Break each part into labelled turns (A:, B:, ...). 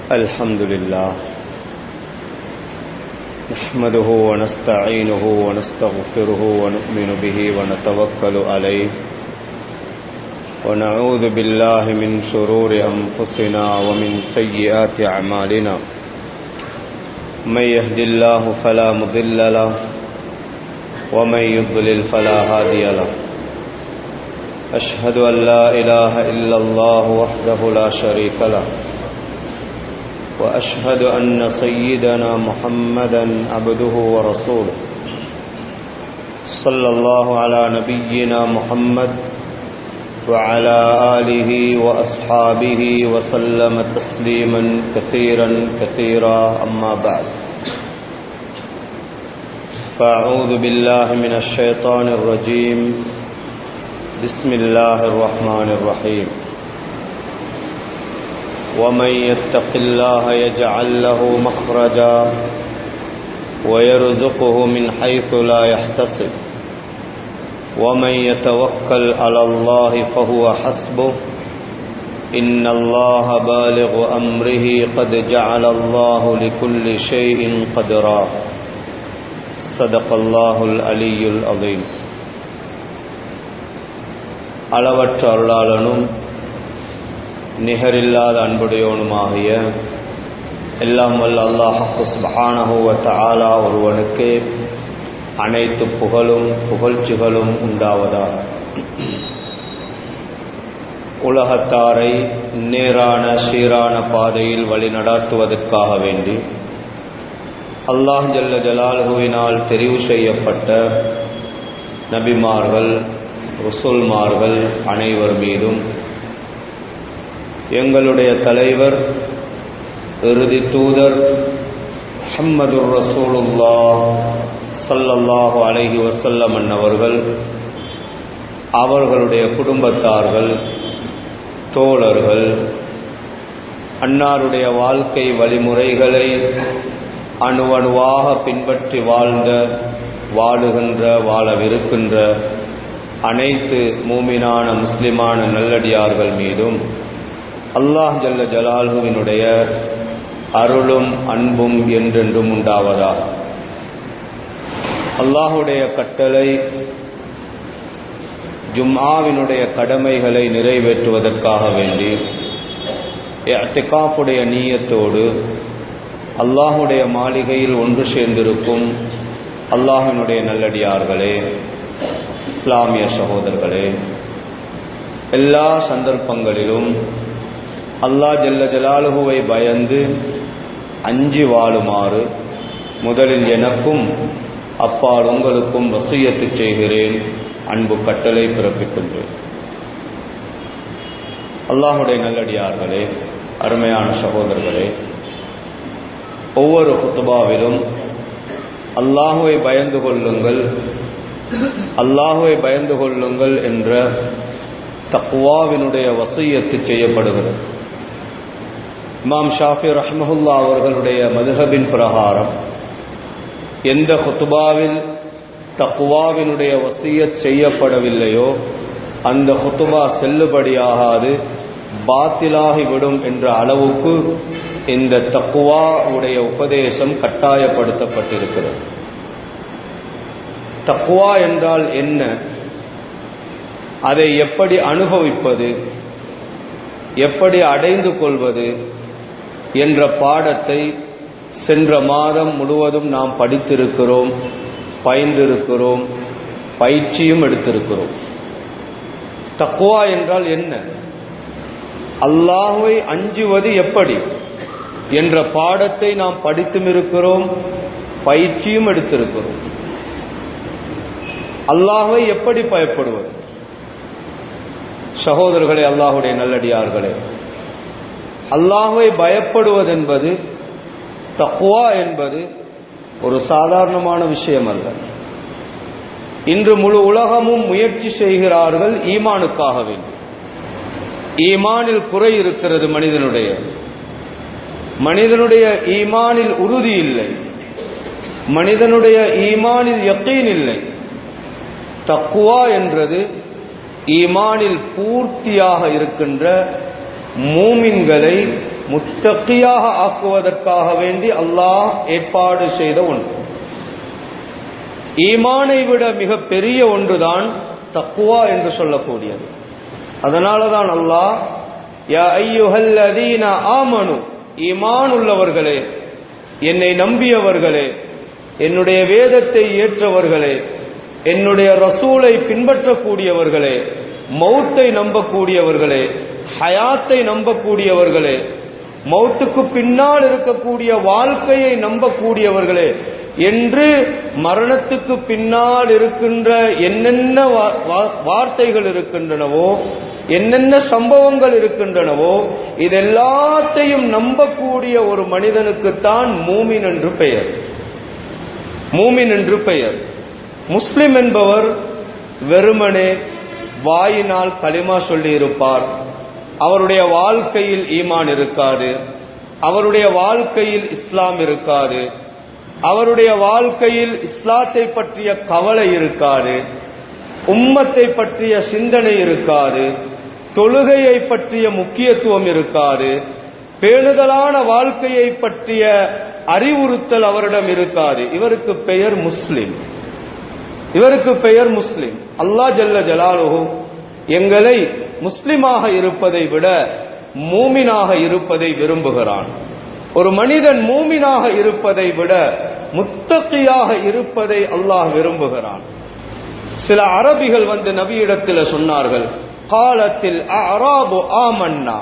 A: الحمد لله نحمده ونستعينه ونستغفره ونؤمن به ونتوكل عليه ونعوذ بالله من شرور أنفسنا ومن سيئات أعمالنا من يهد الله فلا مضل له ومن يضلل فلا هادي له أشهد أن لا إله إلا الله وحده لا شريك له وأشهد أن سيدنا محمدا عبده ورسوله صلى الله على نبينا محمد وعلى آله وأصحابه وسلم تسليما كثيرا كثيرا أما بعد فأعوذ بالله من الشيطان الرجيم بسم الله الرحمن الرحيم ومن يتق الله يجعل له مخرجا ويرزقه من حيث لا يحتسب ومن يتوكل على الله فهو حسبه إن الله بالغ أمره قد جعل الله لكل شيء قدرا صدق الله العلي العظيم அளவற்ற அருளாளனும் நிகரில்லாத அன்புடையவனுமாகிய எல்லாம் வல்ல அல்லாஹு சுபஹானஹுவ தஆலா ஒருவனுக்கு அனைத்து புகழும் புகழ்ச்சிகளும் உண்டாவதாக உலகத்தாரை நேரான சீரான பாதையில் வழி நடாத்துவதற்காக வேண்டி அல்லாஹ் ஜல்ல ஜலாலுவினால் தெரிவு செய்யப்பட்ட நபிமார்கள் ருசுல்மார்கள் அனைவர் மீதும் எங்களுடைய தலைவர் இறுதி தூதர் முஹம்மதுர் ரசூலுல்லா சல்லல்லாஹு அலைஹி வசல்லம் அன்னவர்கள் அவர்களுடைய குடும்பத்தார்கள் தோழர்கள் அன்னாருடைய வாழ்க்கை வழிமுறைகளை அணுவணுவாக பின்பற்றி வாழ்ந்த வாழுகின்ற வாழவிருக்கின்ற அனைத்து மூமினான முஸ்லிமான நல்லடியார்கள் மீதும் அல்லாஹ் ஜல்ல ஜலாலுவினுடைய அருளும் அன்பும் என்றென்றும் உண்டாவதா அல்லாஹுடைய கட்டளை ஜும்ஆவினுடைய கடமைகளை நிறைவேற்றுவதற்காக வேண்டி அத்திகாப்புடைய நீயத்தோடு அல்லாஹுடைய மாளிகையில் ஒன்று சேர்ந்திருக்கும் அல்லாஹினுடைய நல்லடியார்களே இஸ்லாமிய சகோதரர்களே எல்லா சந்தர்ப்பங்களிலும் அல்லா ஜல்ல ஜலாலுகுவை பயந்து அஞ்சி வாழுமாறு முதலில் எனக்கும் அப்பால் உங்களுக்கும் வசியத்து செய்கிறேன் அன்பு கட்டளை பிறப்பிக்கின்றேன் அல்லாஹுடைய நல்லடியார்களே அருமையான சகோதரர்களே ஒவ்வொரு குத்துபாவிலும் அல்லாஹுவை பயந்து கொள்ளுங்கள் அல்லாஹுவை பயந்து கொள்ளுங்கள் என்ற தக்குவாவினுடைய வசையத்து செய்யப்படுகிறது இமாம் ஷாஃபி ரஹ்மஹுல்லா அவர்களுடைய மதுஹபின் பிரகாரம் எந்த ஹுத்துபாவில் தக்குவாவினுடைய வசியத் செய்யப்படவில்லையோ அந்த ஹுத்துபா செல்லுபடியாகாது பாத்திலாகிவிடும் என்ற அளவுக்கு இந்த தக்குவா உடைய உபதேசம் கட்டாயப்படுத்தப்பட்டிருக்கிறது தக்குவா என்றால் என்ன அதை எப்படி அனுபவிப்பது எப்படி அடைந்து கொள்வது என்ற பாடத்தை சென்ற மாதம் முழுவதும் நாம் படித்திருக்கிறோம் பயின்றிருக்கிறோம் பயிற்சியும் எடுத்திருக்கிறோம் தக்குவா என்றால் என்ன அல்லாஹுவை அஞ்சுவது எப்படி என்ற பாடத்தை நாம் படித்தும் இருக்கிறோம் பயிற்சியும் எடுத்திருக்கிறோம் அல்லாஹை எப்படி பயப்படுவது சகோதரர்களே அல்லாஹுடைய நல்லடியார்களே அல்லாஹுவை பயப்படுவது என்பது தக்குவா என்பது ஒரு சாதாரணமான விஷயம் அல்ல இன்று முழு உலகமும் முயற்சி செய்கிறார்கள் ஈமானுக்காக வேண்டும் ஈமானில் குறை இருக்கிறது மனிதனுடைய மனிதனுடைய ஈமானில் உறுதி இல்லை மனிதனுடைய ஈமானில் யக்கீன் இல்லை தக்குவா என்றது ஈமானில் பூர்த்தியாக இருக்கின்ற மூமின்களை முத்தக்கியாக ஆக்குவதற்காக வேண்டி அல்லாஹ் ஏற்பாடு செய்த ஒன்று ஈமானை விட மிக பெரிய ஒன்றுதான் தக்குவா என்று சொல்லக்கூடியது அதனாலதான் அல்லாஹ் யா ஐயுஹல்லதீன ஆமனு ஈமான் உள்ளவர்களே என்னை நம்பியவர்களே என்னுடைய வேதத்தை ஏற்றவர்களே என்னுடைய ரசூலை பின்பற்றக்கூடியவர்களே மௌத்தை நம்பக்கூடியவர்களே ஹயாத்தை நம்பக்கூடியவர்களே மௌத்துக்கு பின்னால் இருக்கக்கூடிய வாழ்க்கையை நம்பக்கூடியவர்களே என்று மரணத்துக்கு பின்னால் இருக்கின்ற என்னென்ன வார்த்தைகள் இருக்கின்றனவோ என்னென்ன சம்பவங்கள் இருக்கின்றனவோ இதெல்லாத்தையும் நம்பக்கூடிய ஒரு மனிதனுக்குத்தான் மூமின் என்று பெயர் மூமின் என்று பெயர் முஸ்லிம் என்பவர் வெறுமனே வாயினால் களிமா சொல்லி இருப்பார் அவருடைய வாழ்க்கையில் ஈமான் இருக்காது அவருடைய வாழ்க்கையில் இஸ்லாம் இருக்காது அவருடைய வாழ்க்கையில் இஸ்லாத்தை பற்றிய கவலை இருக்காது உம்மத்தை பற்றிய சிந்தனை இருக்காது தொழுகையை பற்றிய முக்கியத்துவம் இருக்காது பேணுதலான வாழ்க்கையை பற்றிய அறிவுறுத்தல் அவரிடம் இருக்காது இவருக்கு பெயர் முஸ்லிம் இவருக்கு பெயர் முஸ்லிம் அல்லா ஜல்ல ஜலாலுஹு எங்களை முஸ்லிமாக இருப்பதை விட மூமினாக இருப்பதை விரும்புகிறான் ஒரு மனிதன் மூமினாக இருப்பதை விட முத்தகையாக இருப்பதை அல்லாஹ் விரும்புகிறான் சில அரபிகள் வந்து நபியிடத்தில் சொன்னார்கள் காலத்தில் அராபு ஆமன்னா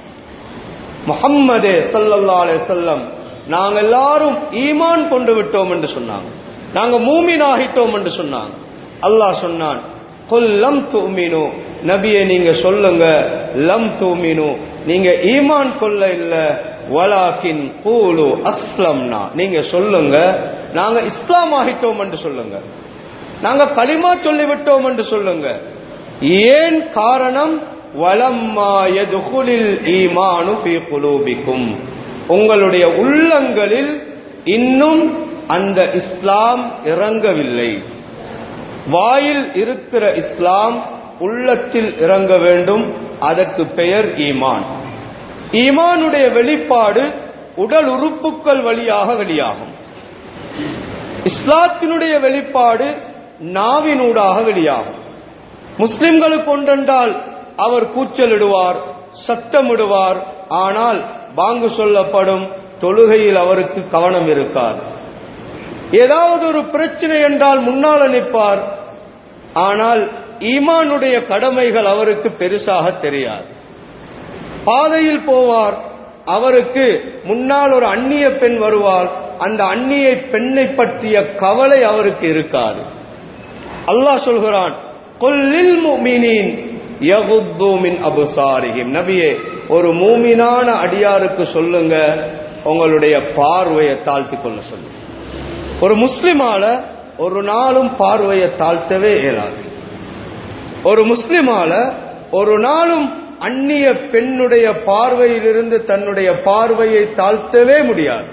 A: முகம்மதே சல்லல்லா அலே செல்லம் நாங்க எல்லாரும் ஈமான் கொண்டு விட்டோம் என்று சொன்னாங்க நாங்க மூமினாகிட்டோம் என்று சொன்னாங்க அல்லாஹ் சொன்னான் கொல்லம் தூமினு நபியை நீங்க சொல்லுங்க லம் தூமினு நீங்க ஈமான் கொள்ள இல்ல வலாக்கின் கூலு அஸ்லம்னா நீங்க சொல்லுங்க நாங்க இஸ்லாம் ஆகிட்டோம் என்று சொல்லுங்க நாங்க களிமா சொல்லிவிட்டோம் என்று சொல்லுங்க ஏன் காரணம் வலம்மா எதுகுலில் ஈமானு ஃபீ குலூபிக்கும் உங்களுடைய உள்ளங்களில் இன்னும் அந்த இஸ்லாம் இறங்கவில்லை வாயில் இருக்கிற இஸ்லாம் உள்ளத்தில் இறங்க வேண்டும் அதற்கு பெயர் ஈமான் ஈமானுடைய வெளிப்பாடு உடல் உறுப்புகள் வழியாக வெளியாகும் இஸ்லாத்தினுடைய வெளிப்பாடு நாவினூடாக வெளியாகும் முஸ்லிம்களுக்கு ஒன்றென்றால் அவர் கூச்சலிடுவார் சத்தமிடுவார் ஆனால் பாங்கு சொல்லப்படும் தொழுகையில் அவருக்கு கவனம் இருக்கார் ஏதாவது ஒரு பிரச்சனை என்றால் முன்னால் நிற்பார் ஆனால் ஈமானுடைய கடமைகள் அவருக்கு பெருசாக தெரியாது பாதையில் போவார் அவருக்கு முன்னால் ஒரு அந்நிய பெண் வருவார் அந்த அந்நிய பெண்ணை பற்றிய கவலை அவருக்கு இருக்காது அல்லாஹ் சொல்கிறான் கொல்லில் முமினின் யகுத்தூமின் அபுசாரிஹிம் நபியே ஒரு மூமினான அடியாருக்கு சொல்லுங்க உங்களுடைய பார்வையை தாழ்த்தி கொள்ள சொல்லுங்க ஒரு முஸ்லிமால ஒரு நாளும் பார்வையை தாழ்த்தவே இயலாது ஒரு முஸ்லிமால ஒரு நாளும் அந்நிய பெண்ணுடைய பார்வையிலிருந்து தன்னுடைய பார்வையை தாழ்த்தவே முடியாது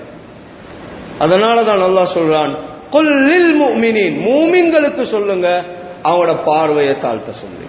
A: அதனாலதான் நல்லா சொல்றான் கொல்லில் மூமினின் மூமின்களுக்கு சொல்லுங்க அவங்களோட பார்வையை தாழ்த்த சொல்லி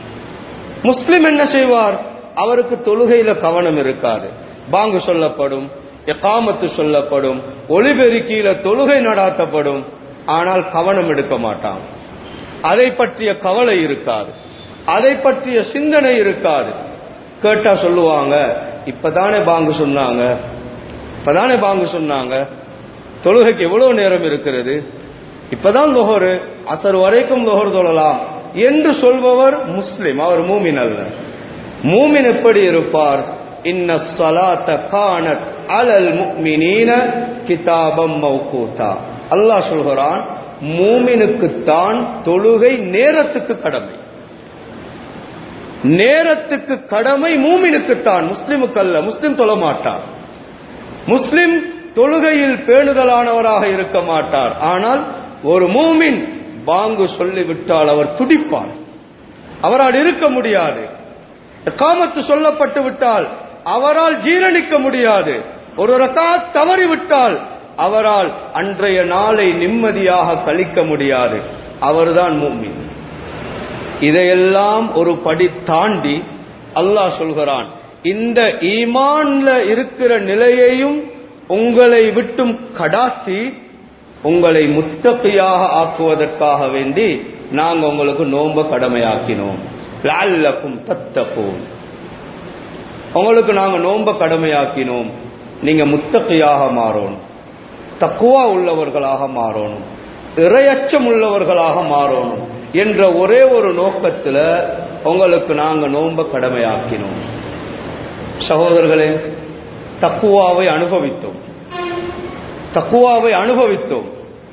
A: முஸ்லிம் என்ன செய்வார் அவருக்கு தொழுகையில கவனம் இருக்காது பாங்கு சொல்லப்படும் எக்காமத்து சொல்லப்படும் ஒளிபெருக்கியில தொழுகை நடாத்தப்படும் ஆனால் கவனம் எடுக்க மாட்டான் அதை பற்றிய கவலை இருக்காது அதை பற்றிய சிந்தனை இருக்காது கேட்டா சொல்லுவாங்க இப்பதானே பாங்கு சொன்னாங்க இப்பதானே பாங்கு சொன்னாங்க தொழுகைக்கு எவ்வளவு நேரம் இருக்கிறது இப்பதான் லொஹரு அசர் வரைக்கும் லொஹர் தொழலாம் என்று சொல்பவர் முஸ்லிம் அவர் மூமின் அல்ல மூமின் எப்படி இருப்பார் இன்ன ஸலாத்த கானத் அலல் முஃமினீன கிதாபம் மௌகூதா அல்லாஹ் சொல்கிறான் மூமினுக்குத்தான் தொழுகை நேரத்துக்கு கடமை நேரத்துக்கு கடமை மூமினுக்குத்தான் முஸ்லிமுக்கு அல்ல முஸ்லிம் தொழ மாட்டார் முஸ்லிம் தொழுகையில் பேணுதலானவராக இருக்க மாட்டார் ஆனால் ஒரு மூமின் பாங்கு சொல்லிவிட்டால் அவர் துடிப்பார் அவரால் இருக்க முடியாது காமத்து சொல்லப்பட்டு விட்டால் அவரால் ஜீரணிக்க முடியாது ஒரு ரகாத் தவறிவிட்டால் அவரால் அன்றைய நாளை நிம்மதியாக கழிக்க முடியாது அவர்தான் மூமின் இதையெல்லாம் ஒரு படி தாண்டி அல்லாஹ் சொல்கிறான் இந்த ஈமான்ல இருக்கிற நிலையையும் உங்களை விட்டும் கடாத்தி உங்களை முத்தகையாக ஆக்குவதற்காக வேண்டி நாங்க உங்களுக்கு நோம்ப கடமையாக்கினோம் லால்லக்கும் தத்தக்கும் உங்களுக்கு நாங்க நோம்ப கடமையாக்கினோம் நீங்க முத்தகையாக மாறணும் தக்குவா உள்ளவர்களாக மாறணும் இரையச்சம் உள்ளவர்களாக மாறணும் என்ற ஒரே ஒரு நோக்கத்துல உங்களுக்கு நாங்க நோம்ப கடமையாக்கினோம் சகோதரர்களே தக்குவாவை அனுபவித்தோம் தக்குவாவை அனுபவித்தோம்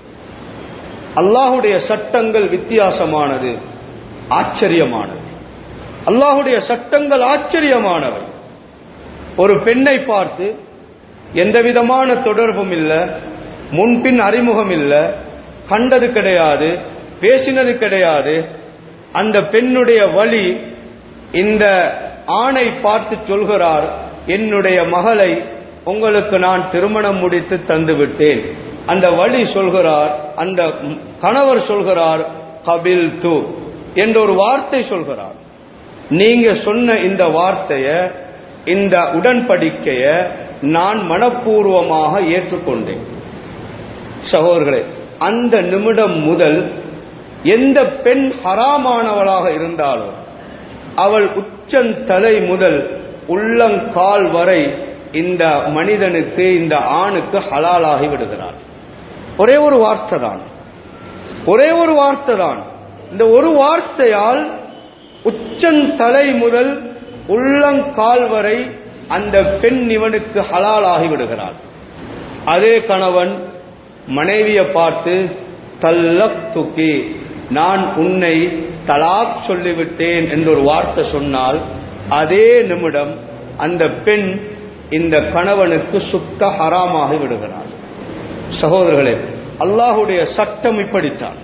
A: அல்லாஹுடைய சட்டங்கள் வித்தியாசமானது ஆச்சரியமானது அல்லாஹுடைய சட்டங்கள் ஆச்சரியமானவை ஒரு பெண்ணை பார்த்து எந்த விதமான தொடர்பும் இல்லை முன்பின் அறிமுகம் இல்லை கண்டது கிடையாது பேசினது கிடையாது அந்த பெண்ணுடைய வழி இந்த ஆணை பார்த்து சொல்கிறார் என்னுடைய மகளை உங்களுக்கு நான் திருமணம் முடித்து தந்து விட்டேன் அந்த வழி சொல்கிறார் அந்த கணவர் சொல்கிறார் கபில் து என்ற ஒரு வார்த்தை சொல்கிறார் நீங்க சொன்ன இந்த வார்த்தைய இந்த உடன்படிக்கைய நான் மனப்பூர்வமாக ஏற்றுக்கொண்டேன் சகோதரர்களே அந்த நிமிடம் முதல் எந்த பெண் ஹராமானவளாக இருந்தாலும் அவள் உச்சந்தலை முதல் உள்ளங்கால் வரை இந்த மனிதனுக்கு இந்த ஆணுக்கு ஹலாலாகி விடுகிறார் ஒரே ஒரு வார்த்தை தான் ஒரே ஒரு வார்த்தை தான் இந்த ஒரு வார்த்தையால் உச்சந்தலை முதல் உள்ளங்கால் வரை அந்த பெண் இவனுக்கு ஹலாலாகி விடுகிறாள் அதே கணவன் மனைவியை பார்த்து தல்லக் துக்கி நான் உன்னை தலாக் சொல்லிவிட்டேன் என்று ஒரு வார்த்தை சொன்னால் அதே நிமிடம் அந்த பெண் இந்த கணவனுக்கு சுத்த ஹராமாகி விடுகிறார் சகோதரர்களே அல்லாஹுடைய சட்டம் இப்படித்தான்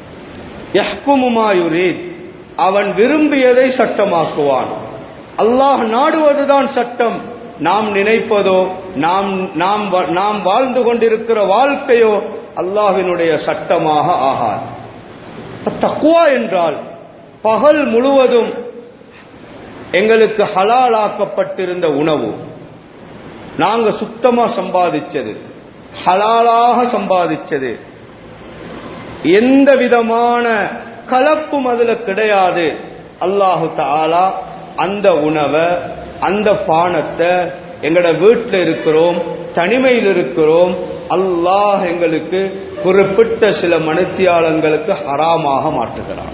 A: யஹ்குமுமாயுரீத் அவன் விரும்பியதை சட்டமாக்குவான் அல்லாஹ் நாடுவதுதான் சட்டம் நாம் நினைப்பதோ நாம் நாம் நாம் வாழ்ந்து கொண்டிருக்கிற வாழ்க்கையோ அல்லாஹினுடைய சட்டமாக ஆகாது தக்குவா என்றால் பகல் முழுவதும் எங்களுக்கு ஹலாலாக்கப்பட்டிருந்த உணவு நாங்க சுத்தமா சம்பாதிச்சது ஹலாலாக சம்பாதிச்சது எந்த விதமான கலப்பும் அதுல கிடையாது அல்லாஹு தாலா அந்த உணவை அந்த பானத்தை எங்கட வீட்டில் இருக்கிறோம் தனிமையில் இருக்கிறோம் அல்லாஹ் எங்களுக்கு குறிப்பிட்ட சில மனுத்தியாளங்களுக்கு ஹராமாக மாற்றுகிறான்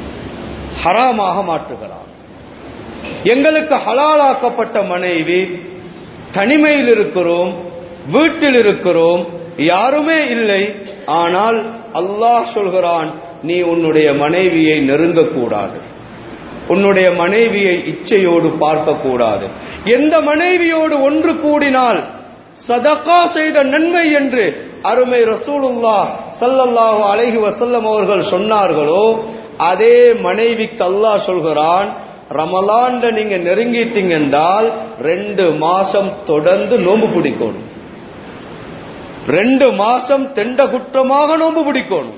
A: ஹராமாக மாற்றுகிறான் எங்களுக்கு ஹலாலாக்கப்பட்ட மனைவி தனிமையில் இருக்கிறோம் வீட்டில் இருக்கிறோம் யாருமே இல்லை ஆனால் அல்லாஹ் சொல்கிறான் நீ உன்னுடைய மனைவியை நெருங்கக்கூடாது உன்னுடைய மனைவியை இச்சையோடு பார்க்கக்கூடாது எந்த மனைவியோடு ஒன்று கூடினால் சதகா செய்த நன்மை என்று அருமை ரசூலுல்லா சல்லல்லாஹு அலைஹி வசல்லம் அவர்கள் சொன்னார்களோ அதே மனைவிக்கு அல்லாஹ் சொல்கிறான் ரமலான்ல நீங்க நெருங்கிட்டீங்க என்றால் ரெண்டு மாசம் தொடர்ந்து நோன்பு பிடிக்கணும் ரெண்டு மாசம் தெண்ட குற்றமாக நோன்பு பிடிக்கணும்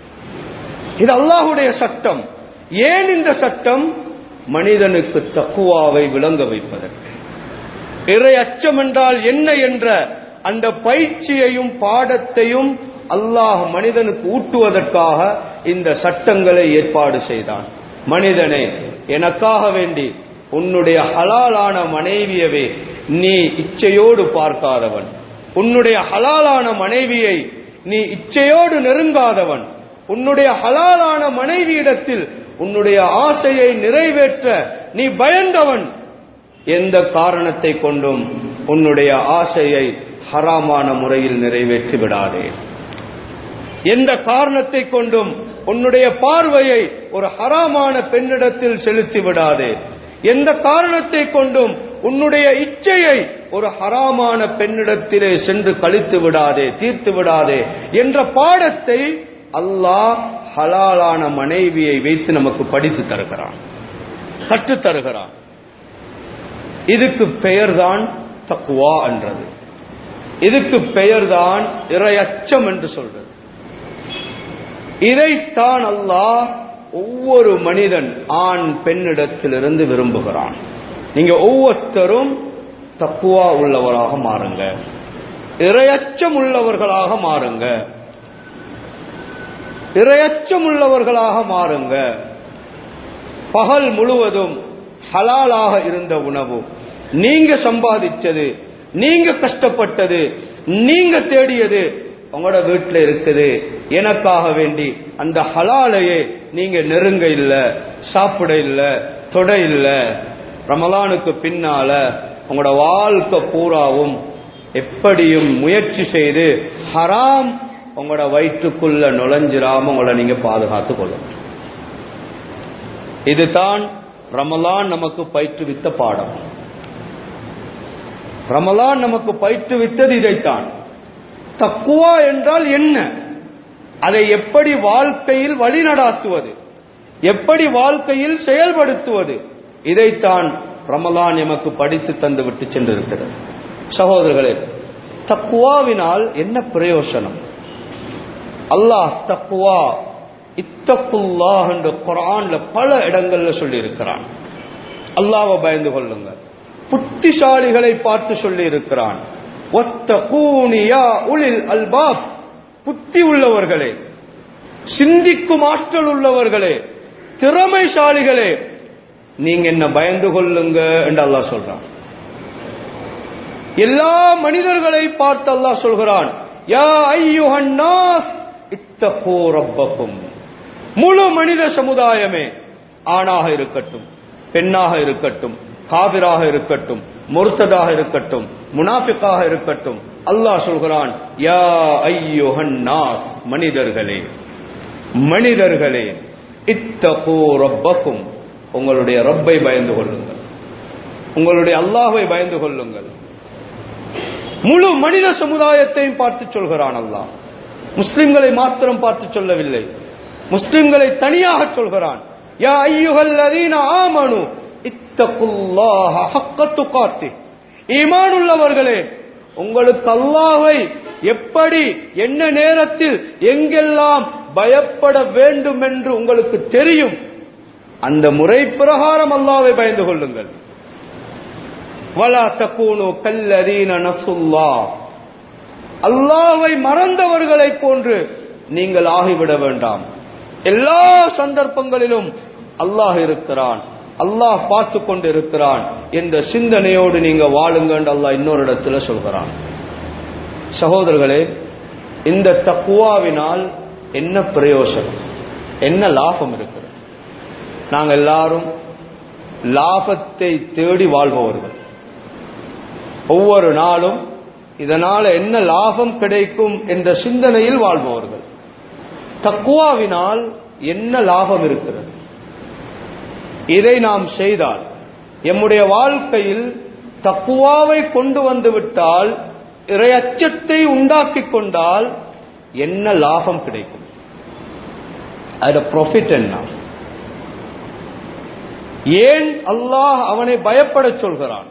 A: இது அல்லாஹுடைய சட்டம் ஏன் இந்த சட்டம் மனிதனுக்கு தக்குவாவை விளங்க வைப்பதற்கு இறை அச்சம் என்றால் என்ன என்ற அந்த பயிற்சியையும் பாடத்தையும் அல்லாஹ் மனிதனுக்கு ஊட்டுவதற்காக இந்த சட்டங்களை ஏற்பாடு செய்தான் மனிதனே எனக்காக வேண்டி உன்னுடைய ஹலாலான மனைவியவே நீ இச்சையோடு பார்க்காதவன் உன்னுடைய ஹலாலான மனைவியை நீ இச்சையோடு நெருங்காதவன் உன்னுடைய ஹலாலான மனைவியிடத்தில் உன்னுடைய ஆசையை நிறைவேற்ற நீ பயந்தவன் எந்த காரணத்தை கொண்டும் உன்னுடைய ஆசையை ஹராமான முறையில் நிறைவேற்றி விடாதே எந்த காரணத்தை கொண்டும் உன்னுடைய பார்வையை ஒரு ஹராமான பெண்ணிடத்தில் செலுத்தி விடாதே எந்த காரணத்தை கொண்டும் உன்னுடைய இச்சையை ஒரு ஹராமான பெண்ணிடத்திலே சென்று கழித்து விடாதே தீர்த்து விடாதே என்ற பாடத்தை அல்லாஹ் ஹலாலான மனைவியை வைத்து நமக்கு படித்து தருகிறான் கற்றுத் தருகிறான் இதுக்கு பெயர்தான் தக்குவா என்றது இதுக்கு பெயர்தான் இரையச்சம் என்று சொல்றது இதைத்தான் அல்லாஹ் ஒவ்வொரு மனிதன் ஆண் பெண்ணிடத்திலிருந்து விரும்புகிறான் நீங்க ஒவ்வொருத்தரும் தக்குவா உள்ளவராக மாறுங்க இரையச்சம் உள்ளவர்களாக மாறுங்க இரையச்சம் உள்ளவர்களாக மாறுங்க பகல் முழுவதும் ஹலாலாக இருந்த உணவு நீங்க சம்பாதிச்சது நீங்க கஷ்டப்பட்டது நீங்க தேடியது உங்களோட வீட்டில் இருக்குது எனக்காக வேண்டி அந்த ஹலாலையே நீங்க நெருங்க இல்ல சாப்பிட இல்ல தொட இல்ல ரமலானுக்கு பின்னால உங்களோட வாழ்க்கை பூராவும் எப்படியும் முயற்சி செய்து ஹராம் உங்களோட வயிற்றுக்குள்ள நுழைஞ்சிராம உங்களை நீங்க பாதுகாத்துக் கொள்ளணும் இதுதான் ரமலான் நமக்கு பயிற்றுவித்த பாடம் ரமலான் நமக்கு பயிற்றுவித்தது இதைத்தான் தக்குவா என்றால் என்ன அதை எப்படி வாழ்க்கையில் வழிநடாத்துவது எப்படி வாழ்க்கையில் செயல்படுத்துவது இதைத்தான் ரமலான் எமக்கு படித்து தந்து விட்டு சென்றிருக்கிறது சகோதரர்களே தக்குவாவினால் என்ன பிரயோசனம் அல்லாஹ் தக்குவா இத்தக்குல்லாஹ் என்ற குரான்ல பல இடங்கள்ல சொல்லி இருக்கிறான் அல்லாவை பயந்து கொள்ளுங்க புத்திசாலிகளை பார்த்து சொல்லி இருக்கிறான் அல்பாப் புத்தி உள்ளவர்களே சிந்திக்கும் ஆற்றல் உள்ளவர்களே திறமைசாலிகளே நீங்க என்ன பயந்து கொள்ளுங்க என்று அல்லாஹ் சொல்றான் எல்லா மனிதர்களை பார்த்து அல்லாஹ் சொல்கிறான் யா ஐயுஹன்னாஸ் இத்தகூ ரப்பக்கும் முழு மனித சமுதாயமே ஆணாக இருக்கட்டும் பெண்ணாக இருக்கட்டும் காவிராக இருக்கட்டும் முர்த்ததாக இருக்கட்டும் முனாஃபிக்காக இருக்கட்டும் அல்லாஹ் சொல்கிறான் யா ஐயுஹன்னாஸ் மனிதர்களே மனிதர்களே இத்தகூ ரப்பக்கும் உங்களுடைய ரப்பை பயந்து கொள்ளுங்கள் உங்களுடைய அல்லாஹை பயந்து கொள்ளுங்கள் முழு மனித சமுதாயத்தையும் பார்த்து சொல்கிறான் அல்லாஹ் முஸ்லிம்களை மாத்திரம் பார்த்து சொல்லவில்லை முஸ்லிம்களை தனியாக சொல்கிறான் யா ஐயுகல்லதீன ஆமனு இத்தகுல்லாஹ ஹக்க துகாத்தி ஈமான் உள்ளவர்களே உங்களுக்கு அல்லாஹை எப்படி என்ன நேரத்தில் எங்கெல்லாம் பயப்பட வேண்டும் என்று உங்களுக்கு தெரியும் அந்த முறை பிரகாரம் அல்லாவை பயந்து கொள்ளுங்கள் வலா தக்கூனு கல்லதீன நசுல்லா அல்லாவை மறந்தவர்களை போன்று நீங்கள் ஆகிவிட வேண்டாம் எல்லா சந்தர்ப்பங்களிலும் அல்லாஹ் இருக்கிறான் அல்லாஹ் பார்த்து கொண்டு இருக்கிறான் என்ற சிந்தனையோடு நீங்க வாழுங்க அல்லாஹ் இன்னொரு இடத்துல சொல்கிறான் சகோதரர்களே இந்த தக்குவாவினால் என்ன பிரயோசனம் என்ன லாபம் இருக்கிறது நாங்கள் எல்லாரும் லாபத்தை தேடி வாழ்பவர்கள் ஒவ்வொரு நாளும் இதனால என்ன லாபம் கிடைக்கும் என்ற சிந்தனையில் வாழ்பவர்கள் தக்குவாவினால் என்ன லாபம் இருக்கிறது இதை நாம் செய்தால் எம்முடைய வாழ்க்கையில் தக்குவாவை கொண்டு வந்து விட்டால் இறையச்சத்தை உண்டாக்கி கொண்டால் என்ன லாபம் கிடைக்கும் அதோட ப்ராஃபிட் என்ன ஏன் அல்லாஹ் அவனை பயப்பட சொல்கிறான்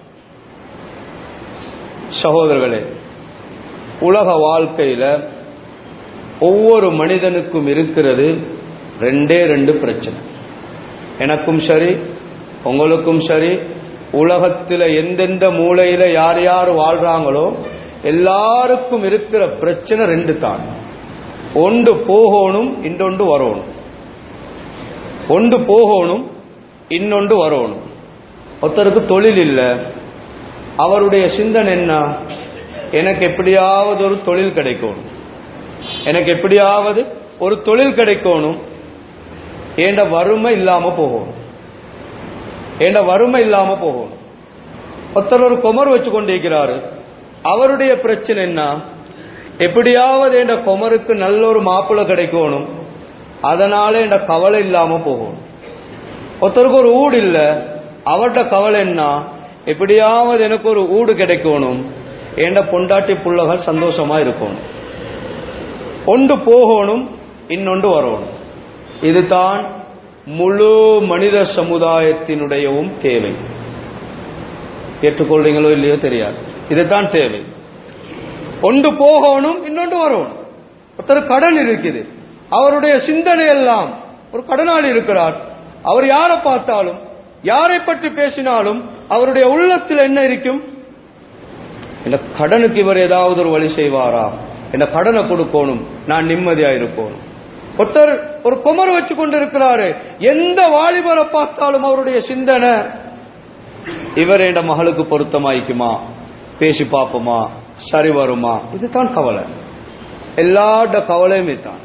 A: சகோதரர்களே உலக வாழ்க்கையில ஒவ்வொரு மனிதனுக்கும் இருக்கிறது ரெண்டே ரெண்டு பிரச்சனை எனக்கும் சரி உங்களுக்கும் சரி உலகத்தில் எந்தெந்த மூலையில யார் யார் வாழ்றாங்களோ எல்லாருக்கும் இருக்கிற பிரச்சனை ரெண்டு தான் ஒன்று போகணும் இன்னொன்று வரணும் ஒன்று போகணும் இன்னொன்று வரணும் ஒருத்தருக்கு தொழில் இல்லை அவருடைய சிந்தனை என்ன எனக்கு எப்படியாவது ஒரு தொழில் கிடைக்கணும் எனக்கு எப்படியாவது ஒரு தொழில் கிடைக்கணும் ஏண்ட வறுமை இல்லாம போகணும் ஏண்ட வறுமை இல்லாம போகணும் ஒருத்தர் ஒரு குமர் வச்சு கொண்டிருக்கிறாரு அவருடைய பிரச்சனை என்ன எப்படியாவது என்ற குமருக்கு நல்ல ஒரு மாப்பிள்ளை கிடைக்கணும் அதனால என்ற கவலை இல்லாம போகணும் ஒருத்தருக்கு ஒரு ஊடு இல்ல அவர்கிட்ட கவலை என்ன எப்படியாவது எனக்கு ஒரு ஊடு கிடைக்கணும் ஏண்ட பொண்டாட்டி புள்ளகள் சந்தோஷமா இருக்கணும் ஒன்று போகணும் இன்னொன்று வரணும் இதுதான் முழு மனித சமுதாயத்தினுடையவும் தேவை ஏற்றுக்கொள்றீங்களோ இல்லையோ தெரியாது இதுதான் தேவை ஒன்று போகணும் இன்னொன்று வரணும் ஒருத்தர் கடன் இருக்குது அவருடைய சிந்தனை எல்லாம் ஒரு கடனாளி இருக்கிறார் அவர் யாரை பார்த்தாலும் யாரை பற்றி பேசினாலும் அவருடைய உள்ளத்தில் என்ன இருக்கும் இந்த கடனுக்கு இவர் ஏதாவது ஒரு வழி செய்வாரா இந்த கடனை கொடுக்கணும் நான் நிம்மதியா இருக்கணும் ஒருத்தர் ஒரு குமர் வச்சு கொண்டிருக்கிறாரு எந்த வாலிபரை பார்த்தாலும் அவருடைய சிந்தனை இவர் என் மகளுக்கு பொருத்தமாய்க்குமா பேசி பார்ப்போமா சரி வருமா இதுதான் கவலை எல்லாட கவலையுமே தான்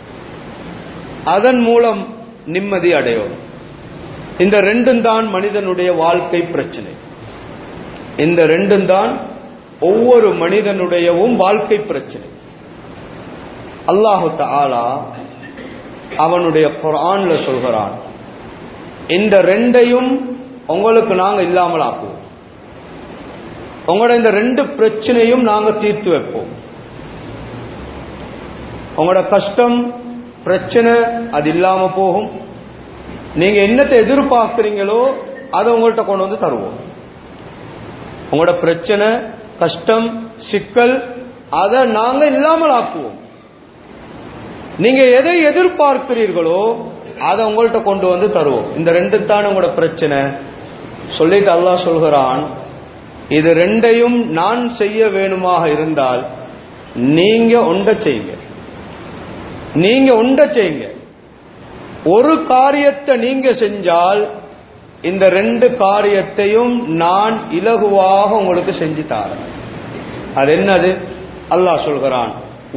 A: அதன் மூலம் நிம்மதி அடையும் இந்த ரெண்டும் தான் மனிதனுடைய வாழ்க்கை பிரச்சனை இந்த ரெண்டும் தான் ஒவ்வொரு மனிதனுடையவும் வாழ்க்கை பிரச்சனை அல்லாஹு தாலா அவனுடைய குரான்ல சொல்கிறான் இந்த ரெண்டையும் உங்களுக்கு நாங்க இல்லாமல் ஆக்குவோம் உங்களோட இந்த ரெண்டு பிரச்சனையும் நாங்க தீர்த்து வைப்போம் உங்களோட கஷ்டம் பிரச்சனை அது இல்லாம போகும் நீங்க என்னத்தை எதிர்பார்க்கிறீங்களோ அதை உங்கள்கிட்ட கொண்டு வந்து தருவோம் உங்களோட பிரச்சனை கஷ்டம் சிக்கல் அதை நாங்க இல்லாமல் ஆக்குவோம் நீங்க எதை எதிர்பார்க்கிறீர்களோ அதை உங்கள்கிட்ட கொண்டு வந்து தருவோம் இந்த ரெண்டு தான் உங்களோட பிரச்சனை சொல்லிட்டு அல்லாஹ் சொல்கிறான் இது ரெண்டையும் நான் செய்ய வேணுமாக இருந்தால் நீங்க ஒண்ட செய்யுங்க நீங்க ஒண்ட செய்யுங்க ஒரு காரியத்தை நீங்க செஞ்சால் இந்த ரெண்டு காரியத்தையும் நான் இலகுவாக உங்களுக்கு செஞ்சு தாரேன் அது என்னது அல்லாஹ் சொல்கிறான்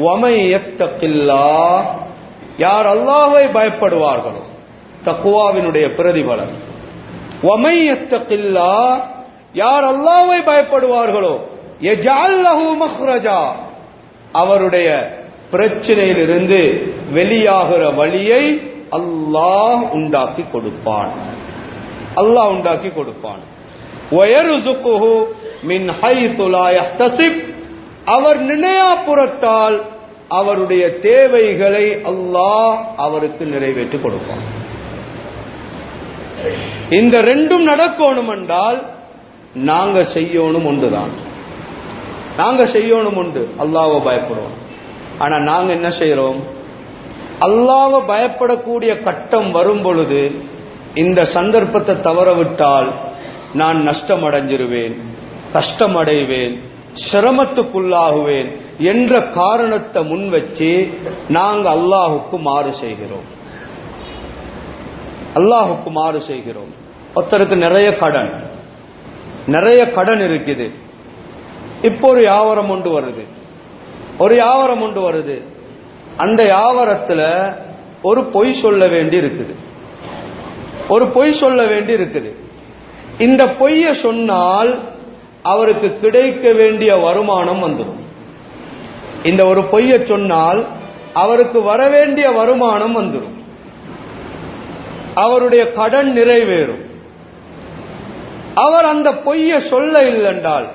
A: யார் அல்லாஹை பயப்படுவார்களோ தக்குவாவினுடைய பிரதிபலன் ஒமையத்தக்கில்லா யார் அல்லாவை பயப்படுவார்களோ மஹ்ரஜா அவருடைய பிரச்சனையிலிருந்து வெளியாகிற வழியை அல்லாஹ் உண்டாக்கி கொடுப்பான் அல்லாஹ் உண்டாக்கி கொடுப்பான் மின் அவர் நினையாப்புறத்தால் அவருடைய தேவைகளை அல்லாஹ் அவருக்கு நிறைவேற்றி கொடுப்பான் இந்த ரெண்டும் நடக்கணும் என்றால் நாங்க செய்யணும் ஒன்றுதான் நாங்க செய்யணும் உண்டு அல்லாவை பயப்படுவோம் ஆனா நாங்க என்ன செய்யறோம் அல்லாவை பயப்படக்கூடிய கட்டம் வரும் பொழுது இந்த சந்தர்ப்பத்தை தவற விட்டால் நான் நஷ்டம் அடைஞ்சிருவேன் கஷ்டம் அடைவேன் சிரமத்துக்குள்ளாகுவேன் என்ற காரணத்தை முன் வச்சு நாங்க அல்லாஹுக்கு மாறு செய்கிறோம் அல்லாஹுக்கு மாறு செய்கிறோம் ஒருத்தருக்கு நிறைய கடன் நிறைய கடன் இருக்குது இப்போ ஒரு வியாபாரம் ஒன்று வருது ஒரு வியாபாரம் ஒன்று வருது அந்த வியாபாரத்துல ஒரு பொய் சொல்ல வேண்டி இருக்குது ஒரு பொய் சொல்ல வேண்டி இருக்குது இந்த பொய்ய சொன்னால் அவருக்கு கிடைக்க வேண்டிய வருமானம் வந்துடும் இந்த ஒரு பொய்ய சொன்னால் அவருக்கு வர வேண்டிய வருமானம் வந்துடும் அவருடைய கடன் நிறைவேறும் அவர் அந்த பொய்ய சொல்ல இல்லைன்றால்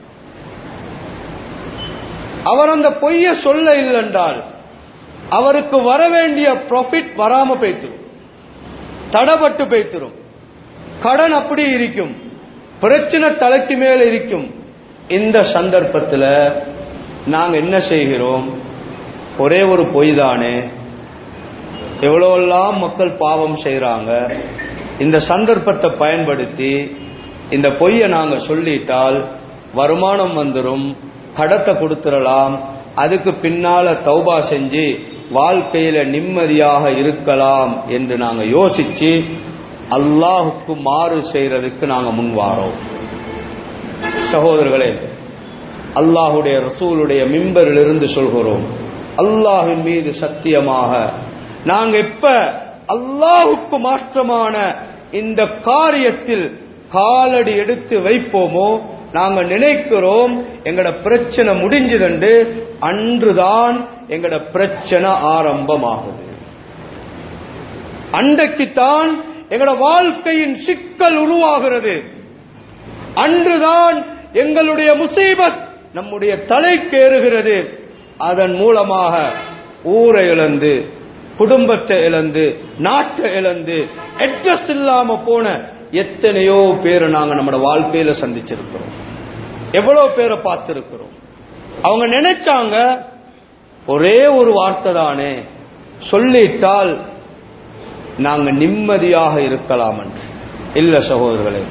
A: அவர் அந்த பொய்ய சொல்ல இல்லைன்றால் அவருக்கு வர வேண்டிய ப்ராஃபிட் வராம போய்த்திரும் தடப்பட்டு போய்த்திரும் கடன் அப்படி இருக்கும் பிரச்சனை தலைக்கு மேல இருக்கும் இந்த சந்தர்ப்பத்தில் நாங்க என்ன செய்கிறோம் ஒரே ஒரு பொய் தானே எவ்வளவெல்லாம் மக்கள் பாவம் செய்யறாங்க இந்த சந்தர்ப்பத்தை பயன்படுத்தி இந்த பொய்யை நாங்க சொல்லிட்டால் வருமானம் வந்துடும் கடத்தை கொடுத்துடலாம் அதுக்கு பின்னால தௌபா செஞ்சு வாழ்க்கையில நிம்மதியாக இருக்கலாம் என்று நாங்க யோசிச்சு அல்லாஹுக்கு மாறு செய்யறதுக்கு நாங்க முன்வாரோம் சகோதரர்களே அல்லாஹுடைய ரசூலுடைய மிம்பரிலிருந்து சொல்கிறோம் அல்லாஹின் மீது சத்தியமாக நாங்க எப்ப அல்லாஹுக்கு மாற்றமான இந்த காரியத்தில் காலடி எடுத்து வைப்போமோ நாங்க நினைக்கிறோம் எங்கட பிரச்சனை முடிஞ்சதுண்டு அன்றுதான் எங்கட பிரச்சனை ஆரம்பமாகுது அன்றைக்குத்தான் எங்கட வாழ்க்கையின் சிக்கல் உருவாகிறது அன்றுதான் எங்களுடைய முசீபத் நம்முடைய தலைக்கேறுகிறது அதன் மூலமாக ஊரை இழந்து குடும்பத்தை இழந்து நாட்டை இழந்து அட்ஜஸ்ட் இல்லாம போன எத்தனையோ பேரை நாங்க நம்ம வாழ்க்கையில சந்திச்சிருக்கிறோம் எவ்வளவு பேரை பார்த்திருக்கிறோம் அவங்க நினைச்சாங்க ஒரே ஒரு வார்த்தை தானே சொல்லிட்டால் நாங்க நிம்மதியாக இருக்கலாம் என்று இல்ல சகோதரர்களே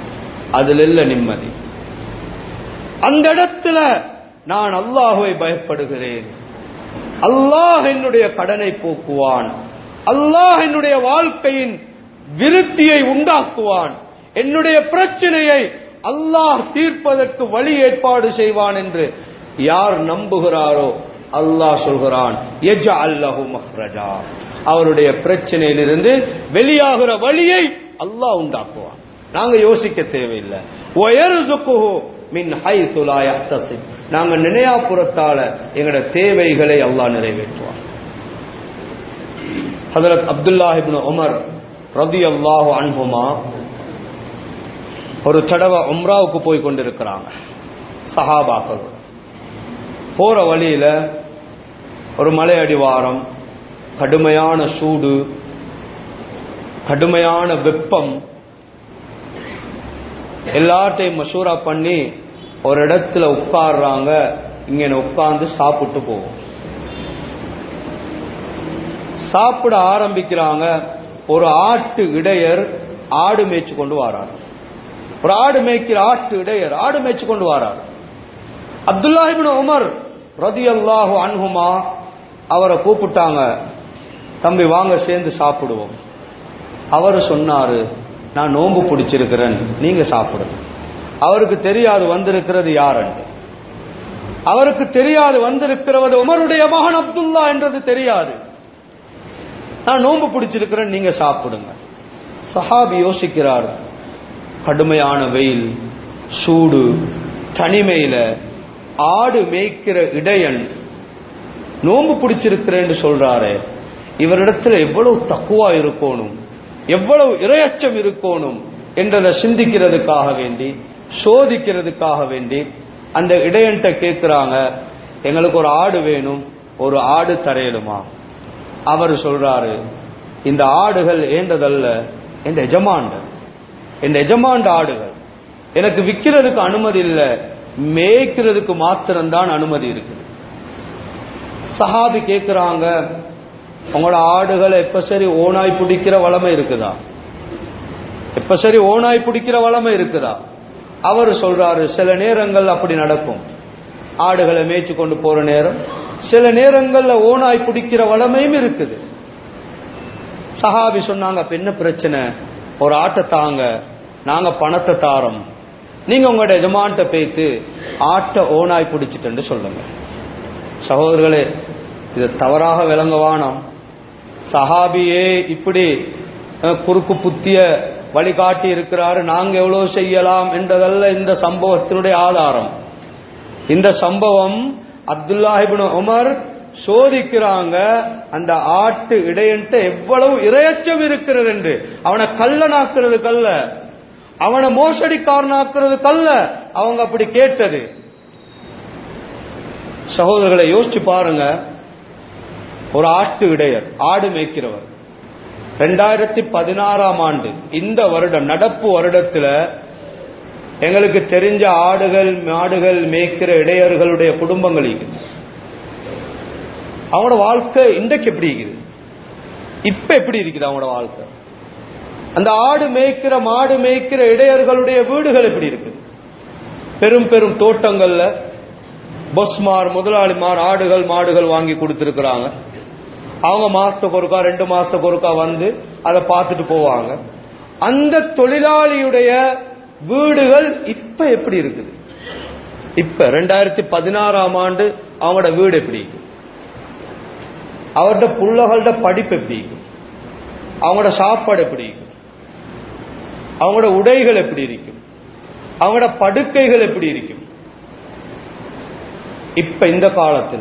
A: அதுல இல்ல நிம்மதி அந்த இடத்துல நான் அல்லாஹுவை பயப்படுகிறேன் அல்லாஹ் என்னுடைய கடனை போக்குவான் அல்லாஹ் என்னுடைய வாழ்க்கையின் விருத்தியை உண்டாக்குவான் என்னுடைய பிரச்சனையை அல்லாஹ் தீர்ப்பதற்கு வழி ஏற்பாடு செய்வான் என்று யார் நம்புகிறாரோ அல்லாஹ் சொல்கிறான் அல்லஹு மஹ்ரஜா அவருடைய பிரச்சனையிலிருந்து வெளியாகிற வழியை அல்லாஹ் உண்டாக்குவான் நாங்க யோசிக்க தேவையில்லை மின் ஹைத்து லா யஹ்தசிப் நாங்க நினையாபுரத்தால எங்களோட தேவைகளை அல்லாஹ் நிறைவேற்றுவான் ஹதரத் அப்துல்லாஹ் இப்னு உமர் ரலியல்லாஹு அன்ஹுமா ஒரு தடவை உம்ராவுக்கு போய் கொண்டிருக்கிறாங்க சஹாபாக்கள் போற வழியில ஒரு மலை அடிவாரம் கடுமையான சூடு கடுமையான வெப்பம் எல்லாத்தையும் மசூரா பண்ணி ஒரு இடத்துல உட்கார்றாங்க இங்க உட்கார்ந்து சாப்பிட்டு போவோம் சாப்பிட ஆரம்பிக்கிறாங்க ஒரு ஆட்டு இடையர் ஆடு மேய்ச்சி கொண்டு வரார் ஒரு ஆடு மேய்க்கிற ஆட்டு இடையர் ஆடு மேய்ச்சி கொண்டு வரார் அப்துல்லாஹிபின் உமர் ரதி அல்லாஹு அன்ஹுமா அவரை கூப்பிட்டாங்க தம்பி வாங்க சேர்ந்து சாப்பிடுவோம் அவர் சொன்னாரு நான் நோன்பு பிடிச்சிருக்கிறேன் நீங்க சாப்பிடுங்க அவருக்கு தெரியாது வந்திருக்கிறது யாருன்னு அவருக்கு தெரியாது வந்திருக்கிறது உமருடைய மகன் அப்துல்லா என்றது தெரியாது நான் நோன்பு பிடிச்சிருக்கிறேன் நீங்க சாப்பிடுங்க சஹாபி யோசிக்கிறார் கடுமையான வெயில் சூடு தனிமையில ஆடு மேய்க்கிற இடையன் நோன்பு பிடிச்சிருக்கிறேன்னு சொல்றாரு இவரிடத்துல எவ்வளவு தக்குவா இருக்கணும் எவ்வளவு இரையச்சம் இருக்கணும் என்றதை சிந்திக்கிறதுக்காக வேண்டி சோதிக்கிறதுக்காக வேண்டி அந்த இடையன்ட்ட கேட்கிறாங்க எங்களுக்கு ஒரு ஆடு வேணும் ஒரு ஆடு தரையலுமா அவர் சொல்றாரு இந்த ஆடுகள் ஏண்டதல்ல என் எஜமாண்ட என் எஜமாண்ட ஆடுகள் எனக்கு விற்கிறதுக்கு அனுமதி இல்லை மேய்க்கிறதுக்கு மாத்திரம்தான் அனுமதி இருக்குது சஹாபி கேட்கிறாங்க உங்களோட ஆடுகளை எப்ப சரி ஓனாய் பிடிக்கிற வளமை இருக்குதா எப்ப சரி ஓனாய் பிடிக்கிற வளமை இருக்குதா அவர் சொல்றாரு சில நேரங்கள் அப்படி நடக்கும் ஆடுகளை மேய்ச்சி கொண்டு போற நேரம் சில நேரங்கள்ல ஓனாய் பிடிக்கிற வளமையும் இருக்குது சஹாபி சொன்னாங்க அப்ப என்ன பிரச்சனை ஒரு ஆட்டை தாங்க நாங்க பணத்தை தாரோம் நீங்க உங்களோட எஜமான்ட்ட பேத்து ஆட்டை ஓனாய் பிடிச்சிட்டு சொல்லுங்க சகோதரர்களே இது தவறாக விளங்கவானம் சஹாபியே இப்படி அஹ், குறுக்கு புத்திய வழிகாட்டி இருக்கிறாரு நாங்க எவ்வளவு செய்யலாம் என்றதல்ல இந்த சம்பவத்தினுடைய ஆதாரம் இந்த சம்பவம் அப்துல்லாஹிபின் உமர் சோதிக்கிறாங்க அந்த ஆட்டு இடையன்ட்ட எவ்வளவு இரையச்சம் இருக்கிறது என்று அவனை கல்லனாக்குறது கல்ல அவனை மோசடிக்காரனாக்குறது கல்ல அவங்க அப்படி கேட்டது சகோதரர்களை யோசிச்சு பாருங்க ஒரு ஆட்டு இடையர் ஆடு மேய்க்கிறவர் ரெண்டாயிரத்தி பதினாறாம் ஆண்டு இந்த வருடம் நடப்பு வருடத்துல எங்களுக்கு தெரிஞ்ச ஆடுகள் மாடுகள் மேய்க்கிற இடையர்களுடைய குடும்பங்கள் இருக்குது அவங்களோட வாழ்க்கை இன்றைக்கு எப்படி இருக்குது இப்ப எப்படி இருக்குது அவங்களோட வாழ்க்கை அந்த ஆடு மேய்க்கிற மாடு மேய்க்கிற இடையர்களுடைய வீடுகள் எப்படி இருக்குது பெரும் பெரும் தோட்டங்கள்ல பொஸ்மார் முதலாளிமார் ஆடுகள் மாடுகள் வாங்கி கொடுத்திருக்கிறாங்க அவங்க மாசத்துக்கு ஒருக்கா ரெண்டு மாசத்துக்கு ஒருக்கா வந்து அதை பார்த்துட்டு போவாங்க அந்த தொழிலாளியுடைய வீடுகள் இப்ப எப்படி இருக்குது இப்ப ரெண்டாயிரத்தி பதினாறாம் ஆண்டு அவங்களோட வீடு எப்படி இருக்கு அவரோட புள்ளகளோட படிப்பு எப்படி இருக்கு அவங்களோட சாப்பாடு எப்படி இருக்கு அவங்களோட உடைகள் எப்படி இருக்கும் அவங்களோட படுக்கைகள் எப்படி இருக்கும் இப்ப இந்த காலத்துல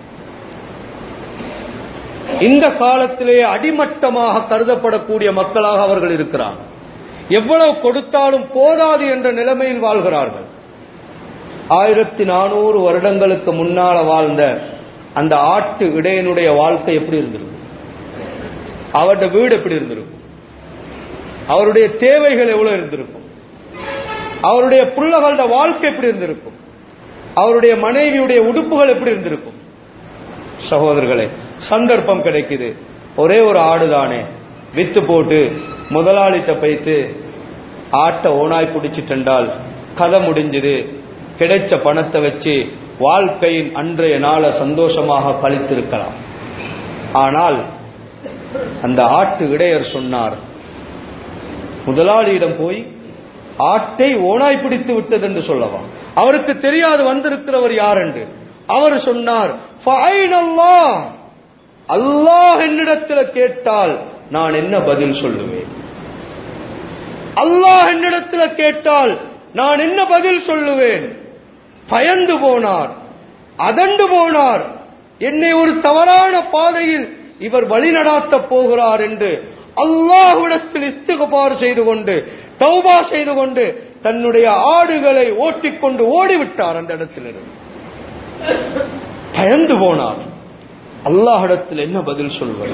A: இந்த காலத்திலேயே அடிமட்டமாக கருதப்படக்கூடிய மக்களாக அவர்கள் இருக்கிறாங்க எவ்வளவு கொடுத்தாலும் போதாது என்ற நிலைமையில் வாழ்கிறார்கள் ஆயிரத்தி நானூறு வருடங்களுக்கு முன்னால வாழ்ந்த அந்த ஆட்டு இடையனுடைய வாழ்க்கை எப்படி இருந்திருக்கும் அவருடைய வீடு எப்படி இருந்திருக்கும் அவருடைய தேவைகள் எவ்வளவு இருந்திருக்கும் அவருடைய பிள்ளைகளோட வாழ்க்கை எப்படி இருந்திருக்கும் அவருடைய மனைவியுடைய உடுப்புகள் எப்படி இருந்திருக்கும் சகோதரர்களே சந்தர்ப்பம் கிடைக்குது ஒரே ஒரு ஆடுதானே வித்து போட்டு முதலாளிட்ட போய்த்து ஆட்டை ஓனாய் பிடிச்சிட்டென்றால் கதை முடிஞ்சது கிடைச்ச பணத்தை வச்சு வாழ்க்கையின் அன்றைய நாளை சந்தோஷமாக கழித்திருக்கலாம் ஆனால் அந்த ஆட்டு இடையர் சொன்னார் முதலாளியிடம் போய் ஆட்டை ஓனாய் பிடித்து விட்டது என்று சொல்லவா அவருக்கு தெரியாது வந்திருக்கிறவர் யார் என்று அவர் சொன்னார் "ஃபைன் அல்லாஹ்." அல்லாஹ் என்னிடத்தில் கேட்டால் நான் என்ன பதில் சொல்லுவேன் அல்லாஹ் என்னிடத்தில் கேட்டால் நான் என்ன பதில் சொல்லுவேன் பயந்து போனார் அதண்டு போனார் என்னை ஒரு தவறான பாதையில் இவர் வழிநடாத்த போகிறார் என்று அல்லாஹ்விடத்தில் இஸ்திகபார் செய்து கொண்டு தௌபா செய்து கொண்டு தன்னுடைய ஆடுகளை ஓட்டிக்கொண்டு ஓடிவிட்டார் அந்த இடத்திலிருந்து பயந்து போனார் அல்லாஹிடத்தில் என்ன பதில் சொல்வது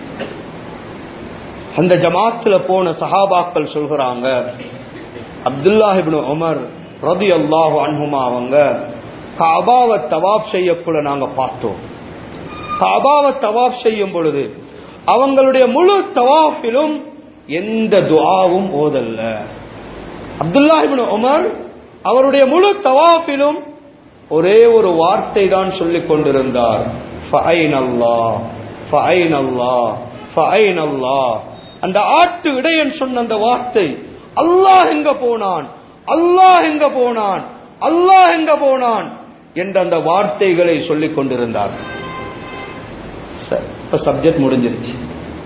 A: அந்த ஜமாத்துல போன சஹாபாக்கள் சொல்கிறாங்க அப்துல்லாஹிபின் உமர் ரதி அல்லாஹு அன்ஹுமா அவங்க காபாவை தவாப் செய்யக்குள்ள நாங்க பார்த்தோம் காபாவை தவாப் செய்யும் பொழுது அவங்களுடைய முழு தவாஃபிலும் எந்த துஆவும் ஓதல்ல அப்துல்லாஹிபின் உமர் அவருடைய முழு தவாஃபிலும் ஒரே ஒரு வார்த்தை தான் சொல்லிக் கொண்டிருந்தார் ஃபைன் அல்லாஹ் ஃபைன் அல்லாஹ் ஃபைன் அல்லாஹ் அந்த ஆட்டு இடையன் சொன்ன அந்த வார்த்தை அல்லாஹ் எங்க போனான் அல்லாஹ் எங்க போனான் அல்லாஹ் எங்க போனான் என்ற அந்த வார்த்தைகளை சொல்லிக் கொண்டிருந்தார் சரி, இப்ப சப்ஜெக்ட் முடிஞ்சிருச்சு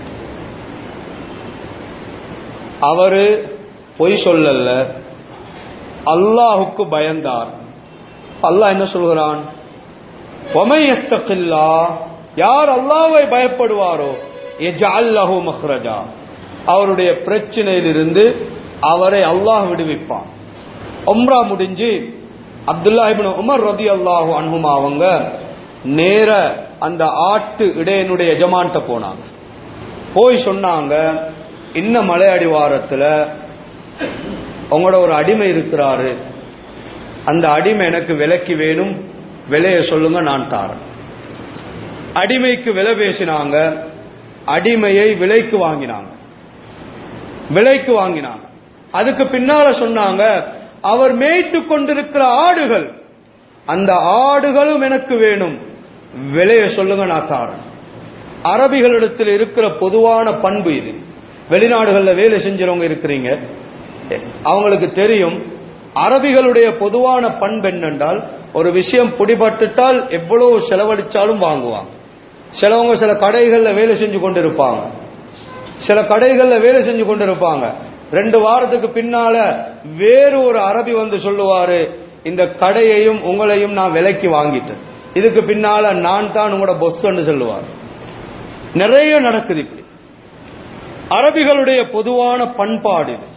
A: அவரு பொய் சொல்லல அல்லாஹுக்கு பயந்தார் அல்லாஹ் என்ன சொல்கிறான் "வமை யத்தகில்லா", யார் அல்லாஹ்வை பயப்படுவாரோ எஜஅல் லஹு மக்ரஜா அவருடைய பிரச்சனையிலிருந்து அவரை அல்லாஹ் விடுவிப்பான் உம்ரா முடிஞ்சு அப்துல்லா இப்னு உமர் ரதி அல்லாஹு அன்ஹுமா அவங்க நேர அந்த ஆட்டு இடையனுடைய எஜமான்ட்ட போனாங்க போய் சொன்னாங்க இன்ன மலை அடிவாரத்துல உங்களோட ஒரு அடிமை இருக்கிறாரு அந்த அடிமை எனக்கு விலைக்கு வேணும் விலையை சொல்லுங்க நான் தாரேன் அடிமைக்கு விலை பேசினாங்க அடிமையை விலைக்கு வாங்கினாங்க விலைக்கு வாங்கினாங்க அதுக்கு பின்னால சொன்னாங்க அவர் மேய்த்து கொண்டிருக்கிற ஆடுகள் அந்த ஆடுகளும் எனக்கு வேணும் விலையை சொல்லுங்க நான் தாரேன் அரபிகளிடத்தில் இருக்கிற பொதுவான பண்பு இது வெளிநாடுகள்ல வேலை செஞ்சவங்க இருக்கிறீங்க அவங்களுக்கு தெரியும் அரபிகளுடைய பொதுவான பண்பு என்னென்றால் ஒரு விஷயம் பிடிபட்டுட்டால் எவ்வளவு செலவழிச்சாலும் வாங்குவாங்க சிலவங்க சில கடைகள்ல வேலை செஞ்சு கொண்டிருப்பாங்க சில கடைகள்ல வேலை செஞ்சு கொண்டிருப்பாங்க ரெண்டு வாரத்துக்கு பின்னால வேறு ஒரு அரபி வந்து சொல்லுவாரு இந்த கடையையும் உங்களையும் நான் விலைக்கு வாங்கிட்டேன் இதுக்கு பின்னால நான் தான் உங்களோட பொஸ்ன்னு சொல்லுவார் நிறைய நடக்குது இப்படி அரபிகளுடைய பொதுவான பண்பாடு இது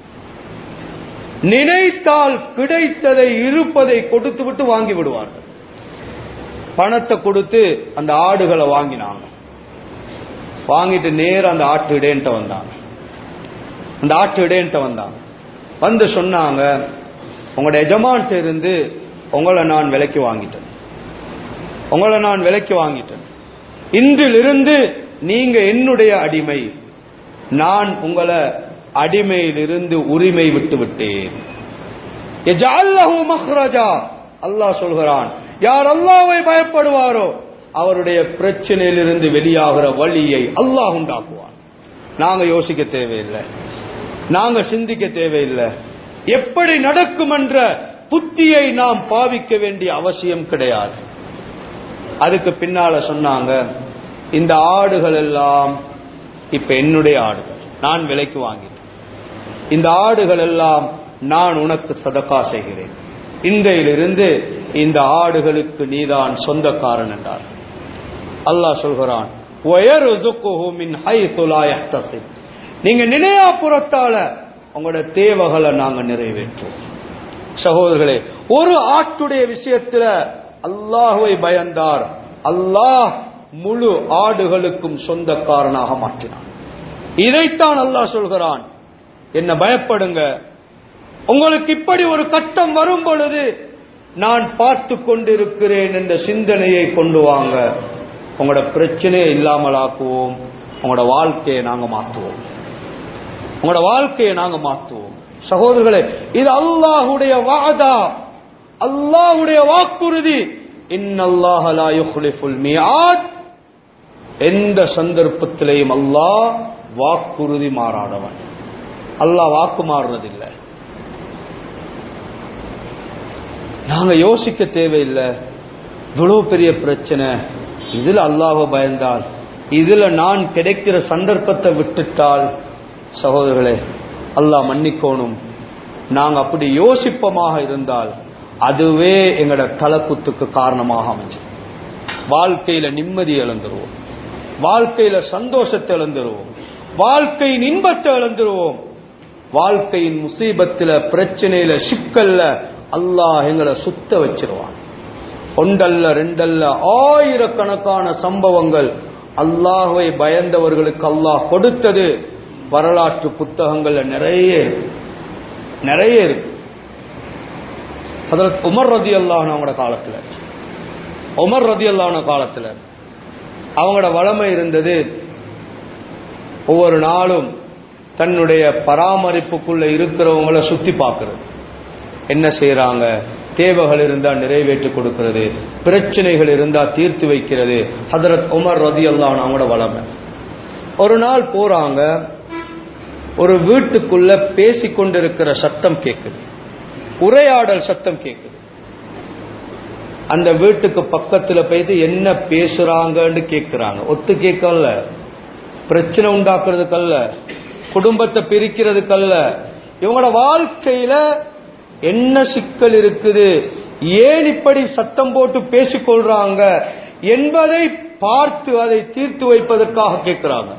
A: நினைத்தால் கிடைத்ததை இருப்பதை கொடுத்து விட்டு வாங்கி விடுவார்கள் பணத்தை கொடுத்து அந்த ஆடுகளை வாங்கினாங்க வாங்கிட்டு நேரா அந்த ஆட்டு இடையன்ட்ட வந்தாங்க அந்த ஆட்டு இடையன்ட்ட வந்தாங்க வந்து சொன்னாங்க உங்களோட எஜமான்ட்ட இருந்து உங்களை நான் விலைக்கு வாங்கிட்டேன் உங்களை நான் விலைக்கு வாங்கிட்டேன் இன்றிலிருந்து நீங்க என்னுடைய அடிமை நான் உங்களை அடிமையிலிருந்து உரிமை விட்டு விட்டேன் எஜஅல்லஹு மக்ரஜா அல்லாஹ் சொல்கிறான் யார் அல்லாஹ்வை பயப்படுவாரோ அவருடைய பிரச்சனையிலிருந்து வெளியாகிற வழியை அல்லாஹ் உண்டாக்குவான் நாங்க யோசிக்க தேவையில்லை நாங்க சிந்திக்க தேவையில்லை எப்படி நடக்கும் என்ற புத்தியை நாம் பாவிக்க வேண்டிய அவசியம் கிடையாது அதுக்கு பின்னால சொன்னாங்க இந்த ஆடுகள் எல்லாம் இப்ப என்னுடைய ஆடுகள் நான் விலைக்கு வாங்கிட்டேன் இந்த ஆடுகள் எல்லாம் நான் உனக்கு சதக்கா செய்கிறேன் இன்றையிலிருந்து இந்த ஆடுகளுக்கு நீதான் சொந்தக்காரன் என்றார் அல்லாஹ் சொல்கிறான் "வயர்சுக்குஹு மின் ஹைத்து லா யஹ்தசிப்." நீங்க நினையா புறத்தால உங்களோட தேவைகளை நாங்க நிறைவேற்றுவோம் சகோதரர்களே ஒரு ஆட்டுடைய விஷயத்துல அல்லாஹுவை பயந்தார் அல்லாஹ் முழு ஆடுகளுக்கும் சொந்தக்காரனாக மாற்றினான் இதைத்தான் அல்லாஹ் சொல்கிறான் என்ன பயப்படுங்க உங்களுக்கு இப்படி ஒரு கட்டம் வரும் பொழுது நான் பார்த்து கொண்டிருக்கிறேன் என்ற சிந்தனையை கொண்டு வாங்க உங்களோட பிரச்சனையை இல்லாமல் ஆக்குவோம் உங்களோட வாழ்க்கையை நாங்க மாற்றுவோம் உங்களோட வாழ்க்கையை நாங்க மாற்றுவோம் சகோதரர்களே இது அல்லாஹுடைய வாதா அல்லாஹுடைய வாக்குறுதி இன்னல்லாஹ லா யுக்லிஃபுல் மியாத் எந்த சந்தர்ப்பத்திலேயும் அல்லாஹ் வாக்குறுதி மாறாதவன் அல்லாஹ் வாக்கு மாறுறதில்லை நாங்க யோசிக்க தேவையில்லை இவ்வளவு பெரிய பிரச்சனை இதுல அல்லாஹ் பயந்தால் இதுல நான் கிடைக்கிற சந்தர்ப்பத்தை விட்டுட்டால் சகோதரர்களே அல்லாஹ் மன்னிக்கோணும் நாங்க அப்படி யோசிப்பமாக இருந்தால் அதுவே எங்களோட தலப்புத்துக்கு காரணமாக அமைஞ்சு வாழ்க்கையில நிம்மதி இழந்துருவோம் வாழ்க்கையில சந்தோஷத்தை இழந்துருவோம் வாழ்க்கையின் இன்பத்தை இழந்துருவோம் வாழ்க்கையின் முசீபத்துல பிரச்சனையில சிக்கல்ல அல்லாஹ் எங்களை சுத்த வச்சிருவான் ஒன்றல்ல ரெண்டல்ல ஆயிரக்கணக்கான சம்பவங்கள் அல்லாஹுவை பயந்தவர்களுக்கு அல்லாஹ் கொடுத்தது வரலாற்று புத்தகங்கள்ல நிறைய இருக்கு நிறைய இருக்கு அதில் உமர் ரதி அல்லாஹனோட காலத்துல உமர் ரதி அல்லாஹன காலத்துல அவங்களோட வளமை இருந்தது ஒவ்வொரு நாளும் தன்னுடைய பராமரிப்புக்குள்ள இருக்கிறவங்கள சுத்தி பார்க்கறது என்ன செய்யறாங்க தேவைகள் இருந்தா நிறைவேற்றி கொடுக்கிறது பிரச்சனைகள் இருந்தா தீர்த்து வைக்கிறது ஹதரத் உமர் ரதி அல்லாஹ் அவங்களோட வளமை ஒரு நாள் போறாங்க ஒரு வீட்டுக்குள்ள பேசிக்கொண்டிருக்கிற சத்தம் கேட்குது உரையாடல் சத்தம் கேட்குது அந்த வீட்டுக்கு பக்கத்துல போயிட்டு என்ன பேசுறாங்கன்னு கேட்கிறாங்க ஒத்து கேட்கல பிரச்சனை உண்டாக்குறதுக்கல்ல குடும்பத்தை பிரிக்கிறதுக்கல்ல இவங்களோட வாழ்க்கையில என்ன சிக்கல் இருக்குது ஏன் இப்படி சத்தம் போட்டு பேசிக்கொள்றாங்க என்பதை பார்த்து அதை தீர்த்து வைப்பதற்காக கேட்கிறாங்க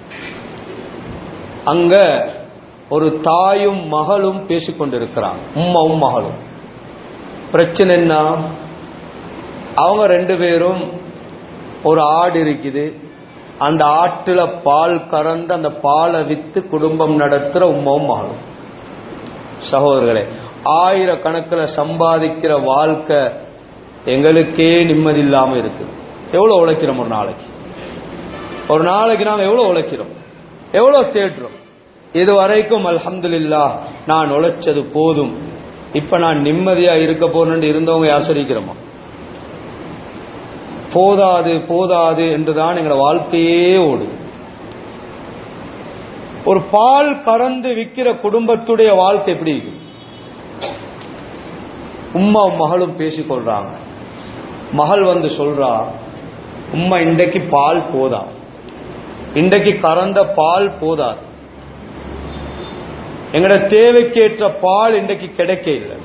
A: அங்க ஒரு தாயும் மகளும் பேசிக்கொண்டிருக்கிறாங்க உம்மாவும் மகளும் பிரச்சனை என்ன அவங்க ரெண்டு பேரும் ஒரு ஆடு இருக்குது அந்த ஆட்டுல பால் கறந்து அந்த பாலை வித்து குடும்பம் நடத்துற உம்மாவும் மகளும் சகோதரர்களே ஆயிரக்கணக்கில் சம்பாதிக்கிற வாழ்க்கை எங்களுக்கே நிம்மதி இல்லாம இருக்கு எவ்வளவு உழைக்கிறோம் ஒரு நாளைக்கு ஒரு நாளைக்கு நாங்க எவ்வளவு உழைக்கிறோம் எவ்வளவு தேடுறோம் இது வரைக்கும் அல்ஹம்துலில்லா நான் உழைச்சது போதும் இப்ப நான் நிம்மதியா இருக்க போறேன்னு இருந்தவங்க ஆசிரிக்கிறோமா போதாது போதாது என்றுதான் எங்களோட வாழ்க்கையே ஓடுது ஒரு பால் கறந்து விற்கிற குடும்பத்துடைய வாழ்க்கை எப்படி இருக்கு உம்மா மகளும் பேசிக்கொள்றாங்க மகள் வந்து சொல்றா உம்மா இன்றைக்கு பால் போதா இன்றைக்கு கறந்த பால் போதாது எங்கட தேவைக்கேற்ற பால் இன்றைக்கு கிடைக்க இல்லை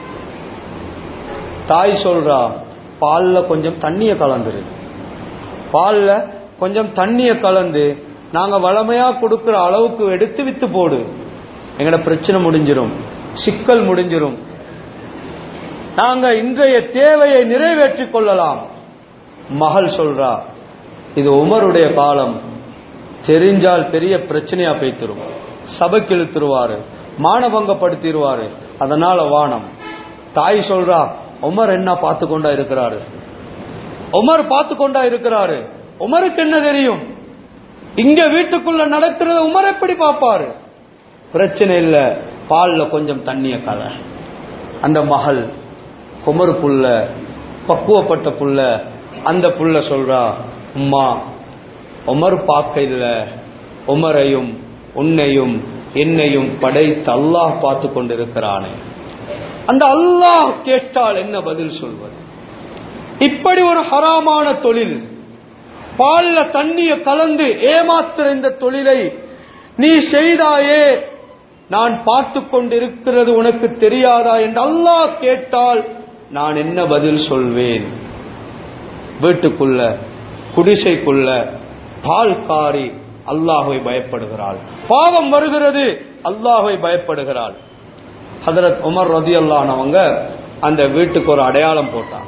A: தாய் சொல்றா பால்ல கொஞ்சம் தண்ணிய கலந்துரு பால்ல கொஞ்சம் தண்ணிய கலந்து நாங்க வளமையா கொடுக்கிற அளவுக்கு எடுத்து வித்து போடு எங்கட பிரச்சனை முடிஞ்சிரும் சிக்கல் முடிஞ்சிரும் நாங்க இன்றைய தேவையை நிறைவேற்றிக் கொள்ளலாம் மகள் சொல்றா இது உமருடைய காலம் தெரிஞ்சால் பெரிய பிரச்சனையா போய்த்திரும் சபைக்கு இழுத்துருவாரு மானபங்கப்படுத்திடுவாரு அதனால வானம் தாய் சொல்றா உமர் என்ன பார்த்து கொண்டா இருக்கிறாரு உமர் பார்த்து கொண்டா இருக்கிறாரு உமருக்கு என்ன தெரியும் இங்க வீட்டுக்குள்ள நடக்கிறத உமர் எப்படி பார்ப்பாரு பிரச்சனை இல்ல பால்ல கொஞ்சம் தண்ணிய கலை அந்த மகள் குமரு புள்ள பக்குவப்பட்ட புள்ள அந்த புள்ள சொல்றா உம்மா உமர் பார்க்க இல்ல உமரையும் உன்னையும் என்னையும் படைத்து அல்லாஹ் பார்த்து கொண்டிருக்கிறானே அந்த அல்லாஹ் கேட்டால் என்ன பதில் சொல்வது இப்படி ஒரு ஹராமான தொழில் பால்ல தண்ணிய கலந்து ஏமாத்துற இந்த தொழிலை நீ செய்தாயே நான் பார்த்து கொண்டிருக்கிறது உனக்கு தெரியாதா என்று அல்லாஹ் கேட்டால் நான் என்ன பதில் சொல்வேன் வீட்டுக்குள்ள குடிசைக்குள்ள பால்காரி அல்லாஹை பயப்படுகிறாள் பாவம் வருகிறது அல்லாஹை பயப்படுகிறாள் ஹதரத் உமர் ரதி அல்லானவங்க அந்த வீட்டுக்கு ஒரு அடையாளம் போட்டாங்க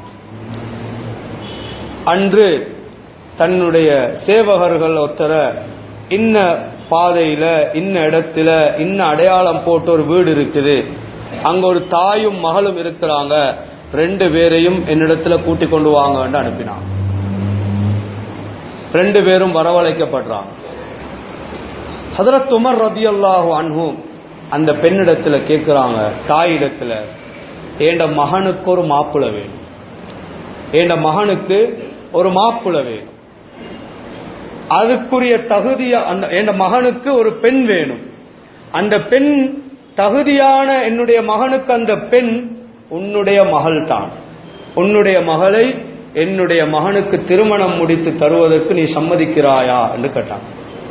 A: அன்று தன்னுடைய சேவகர்கள் ஒருத்தர இன்ன பாதையில இன்ன இடத்துல இன்ன அடையாளம் போட்டு ஒரு வீடு இருக்குது அங்க ஒரு தாயும் மகளும் இருக்கிறாங்க ரெண்டு பேரையும் என்னிடத்துல கூட்டிக் கொண்டு வாங்கன்னு அனுப்பினான் ரெண்டு பேரும் வரவழைக்கப்படுறாங்க ஹதரத் உமர் ரதி அல்லாஹு அன்ஹும் அந்த பெண்ணிடத்துல கேட்கிறாங்க தாயிடத்துல ஏண்ட மகனுக்கு ஒரு மாப்பிள வேணும் ஏண்ட மகனுக்கு ஒரு மாப்பிள வேணும் அதுக்குரிய தகுதியா அந்த என் மகனுக்கு ஒரு பெண் வேணும் அந்த பெண் தகுதியான என்னுடைய மகனுக்கு அந்த பெண் உன்னுடைய மகள் தான் உன்னுடைய மகளை என்னுடைய மகனுக்கு திருமணம் முடித்து தருவதற்கு நீ சம்மதிக்கிறாயா என்று கேட்டான்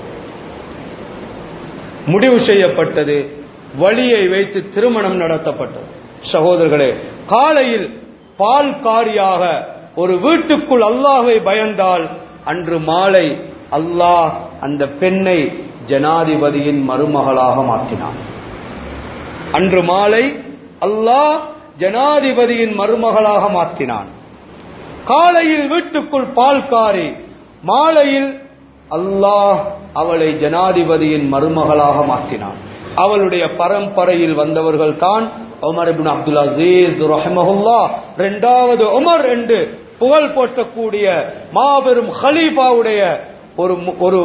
A: முடிவு செய்யப்பட்டது வழியை வைத்து திருமணம் நடத்தப்பட்டது சகோதரர்களே காலையில் பால்காரியாக ஒரு வீட்டுக்குள் அல்லாஹை பயந்தால் அன்று மாலை அல்லாஹ் அந்த பெண்ணை ஜனாதிபதியின் மருமகளாக மாற்றினான் அன்று மாலை அல்லாஹ் ஜனாதிபதியின் மருமகளாக மாற்றினான் காலையில் வீட்டுக்குள் பால்காரி மாலையில் அல்லாஹ் அவளை ஜனாதிபதியின் மருமகளாக மாற்றினான் அவளுடைய பரம்பரையில் வந்தவர்கள் தான் உமர் இபின் அப்துல் அசீஸ் ரஹமஹுல்லா இரண்டாவது உமர் என்று புகழ் போற்றக்கூடிய மாபெரும் ஹலீஃபாவுடைய ஒரு ஒரு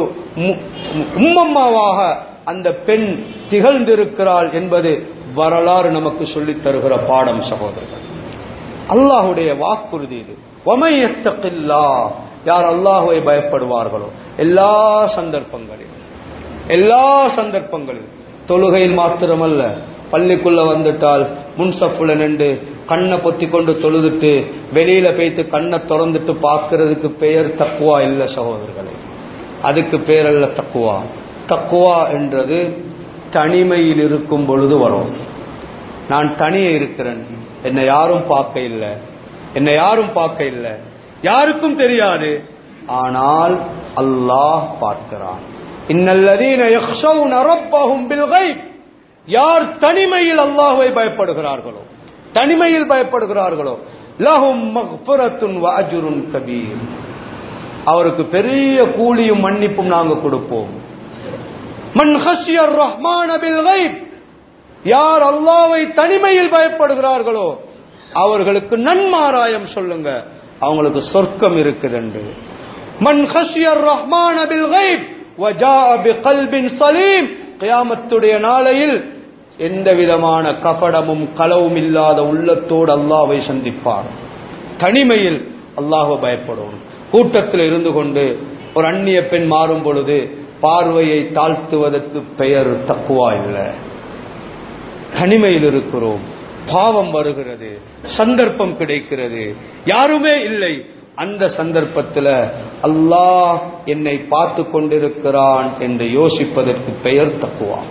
A: உம்மம்மாவாக அந்த பெண் திகழ்ந்திருக்கிறாள் என்பது வரலாறு நமக்கு சொல்லித் தருகிற பாடம் சகோதரர்கள் அல்லாஹுடைய வாக்குறுதி இது ஒமையத்தக்கில்லா யார் அல்லாஹுவை பயப்படுவார்களோ எல்லா சந்தர்ப்பங்களிலும் எல்லா சந்தர்ப்பங்களிலும் தொழுகையில் மாத்திரமல்ல பள்ளிக்குள்ள வந்துட்டால் முன்சப்புல நின்று கண்ணை பொத்தி கொண்டு தொழுதுட்டு வெளியில போய்த்து கண்ணை திறந்துட்டு பார்க்கறதுக்கு பெயர் தக்குவா இல்ல சகோதரர்களே அதுக்கு பேர் அல்ல தக்குவா தக்குவா என்றது தனிமையில் இருக்கும் பொழுது வரும் நான் தனியே இருக்கிறேன் என்னை யாரும் பார்க்க இல்லை என்னை யாரும் பார்க்க இல்லை யாருக்கும் தெரியாது ஆனால் அல்லாஹ் பார்க்கிறான் இன்னல்லதீன யக்ஷவுன ரப்பஹும் பில் கைப் யார் தனிமையில் அல்லாஹ்வை பயப்படுகிறார்களோ தனிமையில் பயப்படுகிறார்களோ லஹும் மக்ஃபிரத்துன் வ அஜ்ருன் கபீர் அவருக்கு பெரிய கூலியும் மன்னிப்பும் நாங்க கொடுப்போம் மன் ஹஷியர் ரஹ்மான பில் கைப் யார் அல்லாவை தனிமையில் பயப்படுகிறார்களோ அவர்களுக்கு நன்மாராயம் சொல்லுங்க அவங்களுக்கு சொர்க்கம் இருக்குதுண்டு மன் ஹஷியர் ரஹ்மான பில் கைப் வஜாஅ பிகல்பின் சலீம் கியாமத்துடைய நாளையில் எந்த விதமான கபடமும் களவும் இல்லாத உள்ளத்தோடு அல்லாவை சந்திப்பார் தனிமையில் அல்லாஹ் பயப்படணும் கூட்டத்தில் இருந்து கொண்டு ஒரு அந்நிய பெண் மாறும் பொழுது பார்வையை தாழ்த்துவதற்கு பெயர் தக்குவா இல்லை தனிமையில் இருக்கிறோம் பாவம் வருகிறது சந்தர்ப்பம் கிடைக்கிறது யாருமே இல்லை அந்த சந்தர்ப்பத்தில் அல்லாஹ் என்னை பார்த்து கொண்டிருக்கிறான் என்று யோசிப்பதற்கு பெயர் தக்குவா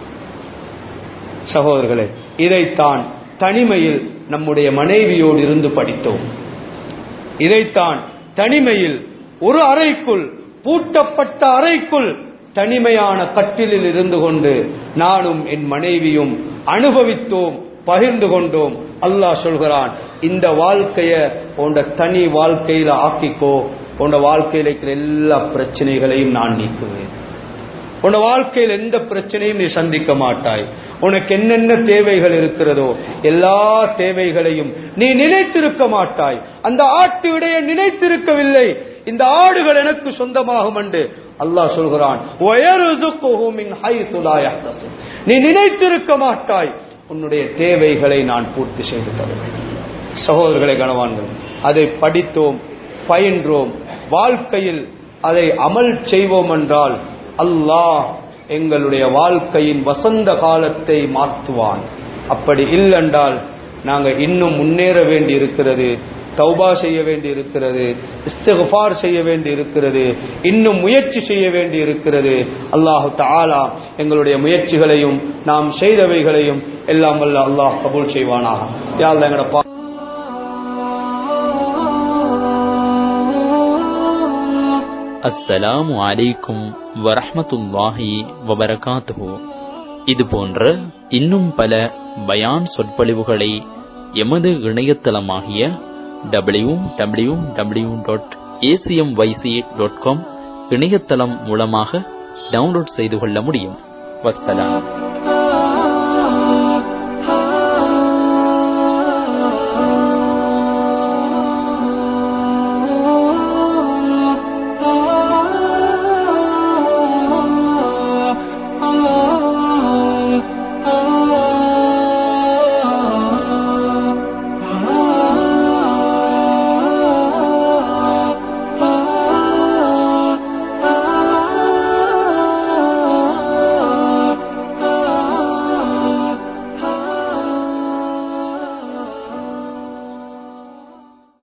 A: சகோதரர்களே இதைத்தான் தனிமையில் நம்முடைய மனைவியோடு இருந்து படித்தோம் இதைத்தான் தனிமையில் ஒரு அறைக்குள் பூட்டப்பட்ட அறைக்குள் தனிமையான கட்டிலில் இருந்து கொண்டு நானும் என் மனைவியும் அனுபவித்தோம் பகிர்ந்து கொண்டோம் அல்லாஹ் சொல்கிறான் இந்த வாழ்க்கைய உண்ட தனி வாழ்க்கையில ஆக்கிக்கோ உண்ட வாழ்க்கையில இருக்கிற எல்லா பிரச்சனைகளையும் நான் நீக்குவேன் உன் வாழ்க்கையில் எந்த பிரச்சனையும் நீ சந்திக்க மாட்டாய் உனக்கு என்னென்ன தேவைகள் இருக்கிறதோ எல்லா தேவைகளையும் நீ நினைத்திருக்க மாட்டாய் அந்த ஆட்டு விடைய நினைத்திருக்கவில்லை இந்த ஆடுகள் எனக்கு சொந்தமாகும் என்று அல்லாஹ் சொல்கிறான் நீ நினைத்திருக்க மாட்டாய் உன்னுடைய தேவைகளை நான் பூர்த்தி செய்து தருவேன் சகோதரர்களை கனவான்கள் அதை படித்தோம் பயின்றோம் வாழ்க்கையில் அதை அமல் செய்வோம் என்றால் அல்லாஹ் எங்களுடைய வாழ்க்கையின் வசந்த காலத்தை மாற்றுவான் அப்படி இல்லென்றால் நாங்கள் இன்னும் முன்னேற வேண்டி இருக்கிறது தௌபா செய்ய வேண்டி இருக்கிறது இஸ்திஃபார் செய்ய வேண்டி இருக்கிறது இன்னும் முயற்சி செய்ய வேண்டி இருக்கிறது அல்லாஹு தாலா எங்களுடைய முயற்சிகளையும் நாம் செய்தவைகளையும் எல்லாம் வல்ல அல்லாஹ் கபூல் செய்வானாக யாழ் எங்களோட பா
B: அஸ்ஸலாமு அலைக்கும் வரஹ்மத்துல்லாஹி வபரகாத்துஹு இது போன்ற இன்னும் பல பயான் சொற்பொழிவுகளை எமது இணையதளமாகிய W W W dot ACM YC dot com இணையதளம் மூலமாக டவுன்லோட் செய்து கொள்ள முடியும் வஸ்ஸலாம்